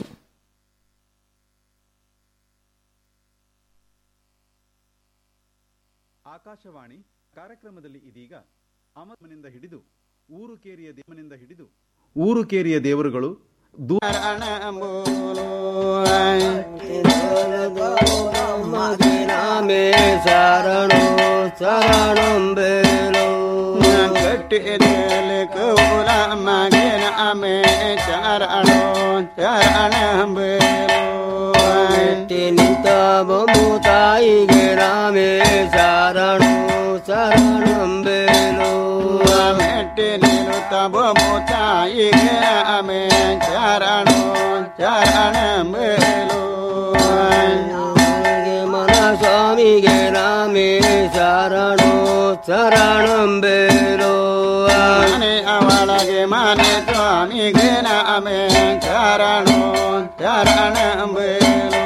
ಆಕಾಶವಾಣಿ ಕಾರ್ಯಕ್ರಮದಲ್ಲಿ ಇದೀಗ ಅಮನಿಂದ ಹಿಡಿದು ಊರು ಕೇರಿಯ ದೇವನಿಂದ ಹಿಡಿದು ಊರು ಕೇರಿಯ ದೇವರುಗಳು ಶರಣು ಶರಣಂ ಬೇಲು ಕಟ್ಟಿದೇಲೆ ಕೌಲ ಮಗಿನ ಅಮೆ ಶರಣು ಶರಣಂ ಬೇಲು ನಿಂತ ಬಂಬು ತಾಯಿಗೆ ರಾಮೇ ಶರಣು ಶರಣಂ ಬೇಲು ಮೆಟ್ಟಿ ನಿಂತ ಬಂಬು ತಾಯಿಗೆ ರಾಮೇ ಶರಣು ಶರಣಂ ಬೇಲು ಮನ ಸ್ವಾಮಿಗೆ ರಾಮೇ ಶರಣು ಶರಣಂ ಬೇಲು ಮನೆ ಅವಳಗೆ ಮನೆ ಸ್ವಾಮಿಗೆ ರಾಮೇ ಶರಣು ಶರಣಂ ಬೇಲು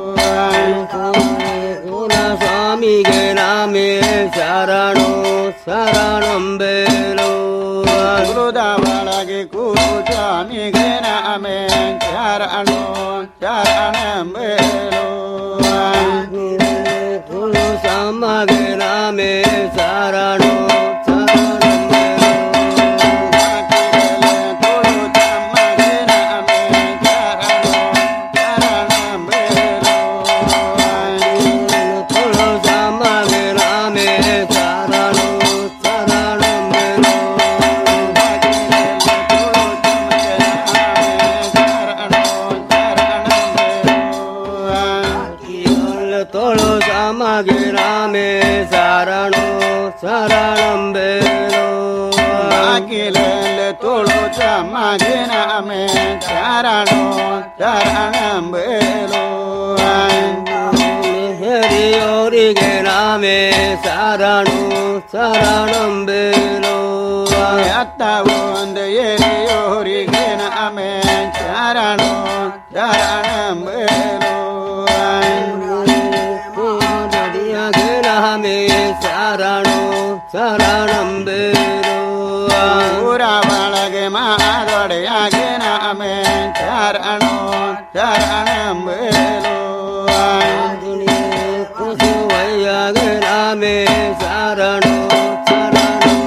ಕುಲ ಸ್ವಾಮಿಗೆ ರಾಮೇ ಶರಣು ಶರಣಂ ಬೇಲು ಗುರುದವಳಗೆ ಕುರು ಸ್ವಾಮಿಗೆ ರಾಮೇ ಶರಣು ಶರಣಂ ಬೇಲು ಕುರು ಸಮಗೆ ರಾಮೇ ಶರಣು ತೋಳು ಸಮಗೆ ರಾಮೇ ಶರಣು ಶರಣಂ ಬೇಲು ಅಖಿಲಲ್ಲಿ ತೋಳು ಸಮಗೆ ರಾಮೇ ಶರಣು ಶರಣಂ ಬೇಲು ಹರಿಯೋರಿಗೆ ರಾಮೇ ಶರಣು ಶರಣಂ ಬೇಲು ಅತ್ತ ಒಂದು ಎರಿಯೋರಿಗೆ ರಾಮೇ ಶರಣು ಶರಣಂ ಬೇಲು ರಾಮೇ ಶರಣು ಶರಣಂ ಬೇರು ಊರ ಒಳಗೆ ಮಾದೊಡೆಯಾಗೆ ರಾಮೇ ಶರಣು ಶರಣಂ ಬೇರು ಕುಸುವಯ್ಯಾಗೆ ರಾಮೇ ಶರಣು ಶರಣಂ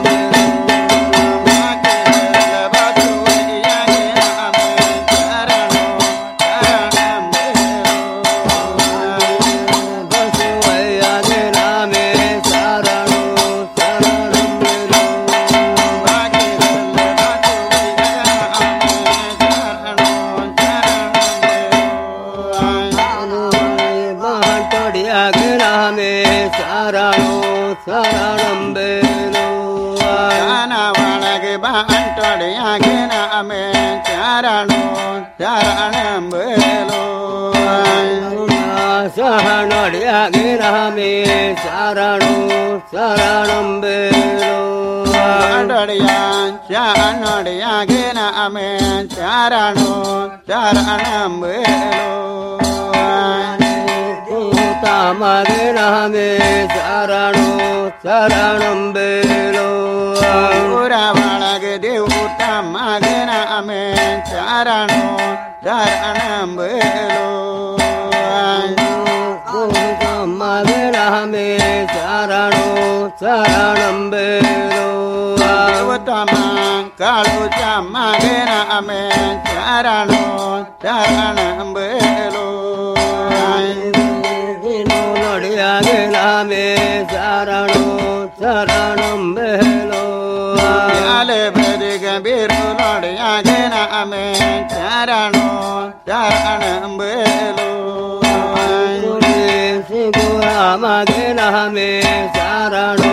ಬಸವಯ್ಯಗೆ ರಾಮೇ ಶರಣು ಶರಣಂ ಬಾಟೊಡಿಯಾಗೆ ರಾಮೇ ಶರಣು ಶರಣಂ ಬೇರು ಒಳಗೆ ಬಾಂಟೊಡಿಯಾಗೆ ರಾಮೇ ಶರಣು ಶರಣಂ ಬೇಲು ಸಹನೊಡಿಯಾಗೆ ರಾಮೇ ಶರಣು ಶರಣಂ ಬೇಲು Adariyan Chanodiyan Amen Charano Charanam Belo Utamadiname Charano Charanam Belo Uravalagde Utamadina Amen Charano Charanam Belo Utamadiname Charano Charanam Belo Utaman Kalu Chamagina Amen Charano Charanam Belo ನಡಿಯಾಗಿಲಾಮೆ ಶರಣು ಶರಣಂ ಬೇಲೋ ಯಾಲೆ ಬದಿಗ ಬೀರು ನಡಿಯಾಗಿನ ಅಮೆ ಶರಣು ಶರಣಂ ಬೇಲೋ ಸಿಗುರಾಮಗಿನ ಹಮೆ ಶರಣು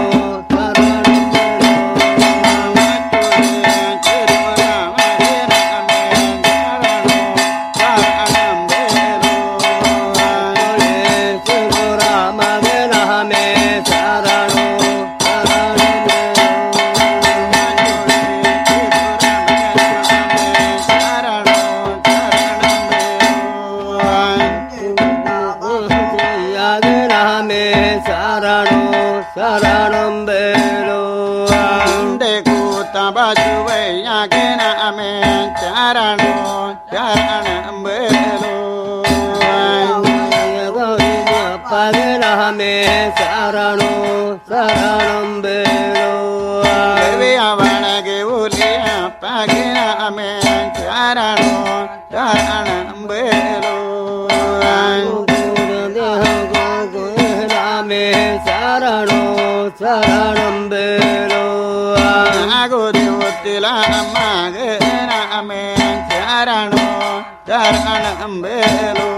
ಶರಣಂ ಬೇಲೋ ಅಂದೆ ಕೂತ ಬಾಜುವಯ್ಯಾಗಿನ ಅಮೆ ಚರಣೋ ಶರಣಂ ಬೇಲೋ ಪಗಲ ಹಮೆ ಶರಣೋ ಶರಣಂ ಬೇಲೋ ಅವನಿಗೆ ಉಲಿಯ ಪಗಿನ ಅಮೆ ಶರಣೋ ಶರಣಂ ಬೇಲೋ ರಾಮೆ ಶರಣೋ ಶರಣಂ ಬೇಲೋ ಆಗೋದಿ ಒತ್ತಿಲ ಮಗನ ಅಮೆ ಶರಣೋ ಶರಣಂ ಬೇಲೋ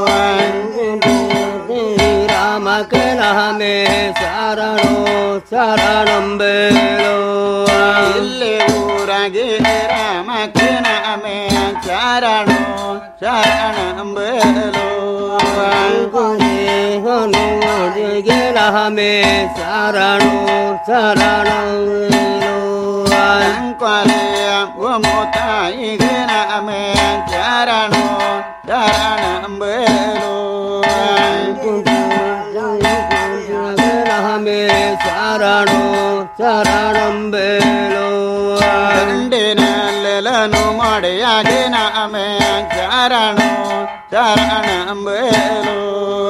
ರಾಮಕಲಹಮೆ ಶರಣೋ ಶರಣಂ ಬೇಲೋ ಇಲ್ಲಿ ಊರಾಗಿ ರಾಮಕನ ಅಮೆ ಶರಣೋ ಶರಣಂ ಬೇಲೋ ಹನುಮೆ ಶರಣೋ ಶರಣಂ ಶಂಕರಯ ಗೋಮುತಾಯಿಗನ ಅಮೆ ಶರಣೋ ಶರಣಂ ಬೇಲೋ ಹಮೆ ಶರಣೋ ಶರಣಂ ಬೇಲೋ ದಂಡಿನಲ್ಲೆಲನು ಮಾಡಿಯಾಗಿನ ಅಮೆ ಶರಣೋ ಶರಣಂ ಬೇಲೋ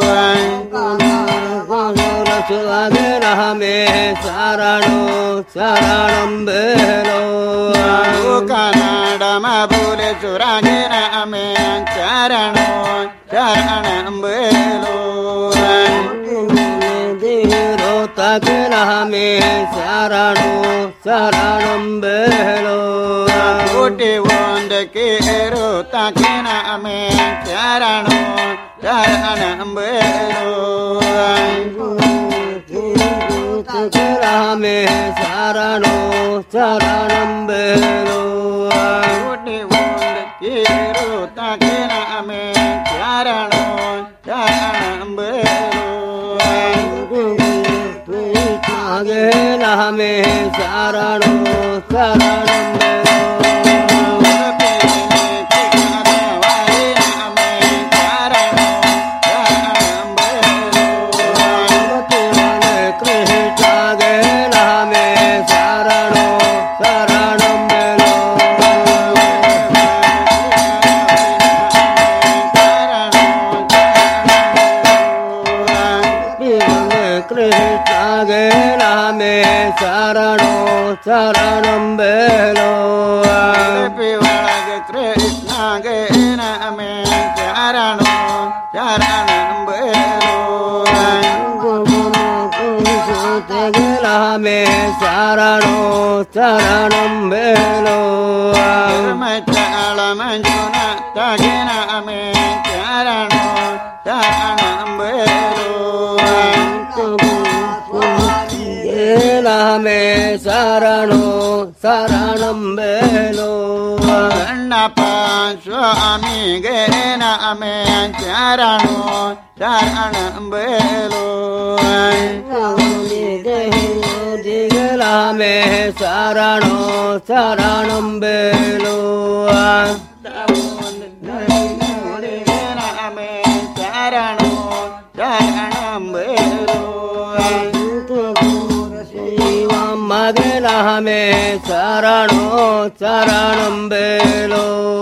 ಹಮೆ ಶರಣೋ ಶರಣಂ ಬೇಲೋ ಕನ್ನಡ ಮಬುಲೆ ಸುರಾಗಿನ ಅಮೆ ಶರಣೋ ಶರಣಂ ಬೇಲೋ ತಗಲ ಹಮೆ ಶರಣೋ ಶರಣಂ ಬೇಲೋ ಕೋಟಿ ಒಂದಕ್ಕೆ ಏರು ತಕಿನ ಅಮೆ ಶರಣೋ ಶರಣಂ ಬೇಲೋ ರಾಮೆ ಶರಣೋ ಶರಣಂ ಬೇಲೋ ಕೋಟಿ ಒಂದಕ್ಕೆ ಏರು ತಕಿನ ಅಮೆ ಶರಣೋ ಶರಣಂ ಬೇಲೋ ಹಮೆ ಶರಣೋ ಶರಣಂ ಶರಣೋ ಶರಣಂ ಬೇಲೋ ಒಳಗೆ ಕೃಷ್ಣಗೆ ನಮೆ ಶರಣೋ ಶರಣಂ ಬೇಲೋ ತೆಗಲಮೆ ಶರಣೋ ಶರಣಂ ಬೇಲೋ ಚಳ ಮಂಜುನ ತಗಿನ ಅಮೆ ಶರಣೋ ಶರಣಂ ಬೇಲೋ ಹಮೆ ಶರಣೋ ಶರಣಂ ಬೇಲೋ ಅಣ್ಣಪ್ಪ ಸ್ವಾಮಿಗೆ ನಮೆ ಶರಣೋ ಶರಣಂ ಬೇಲೋ ನಮೆ ಶರಣೋ ಶರಣಂ ಬೇಲು ನಮೆ ಶರಣೋ ಶರಣಂ ಬೇಲು ಶಿವ ಮಗನ ಹಮೆ ಶರಣೋ ಶರಣಂ ಬೇಲು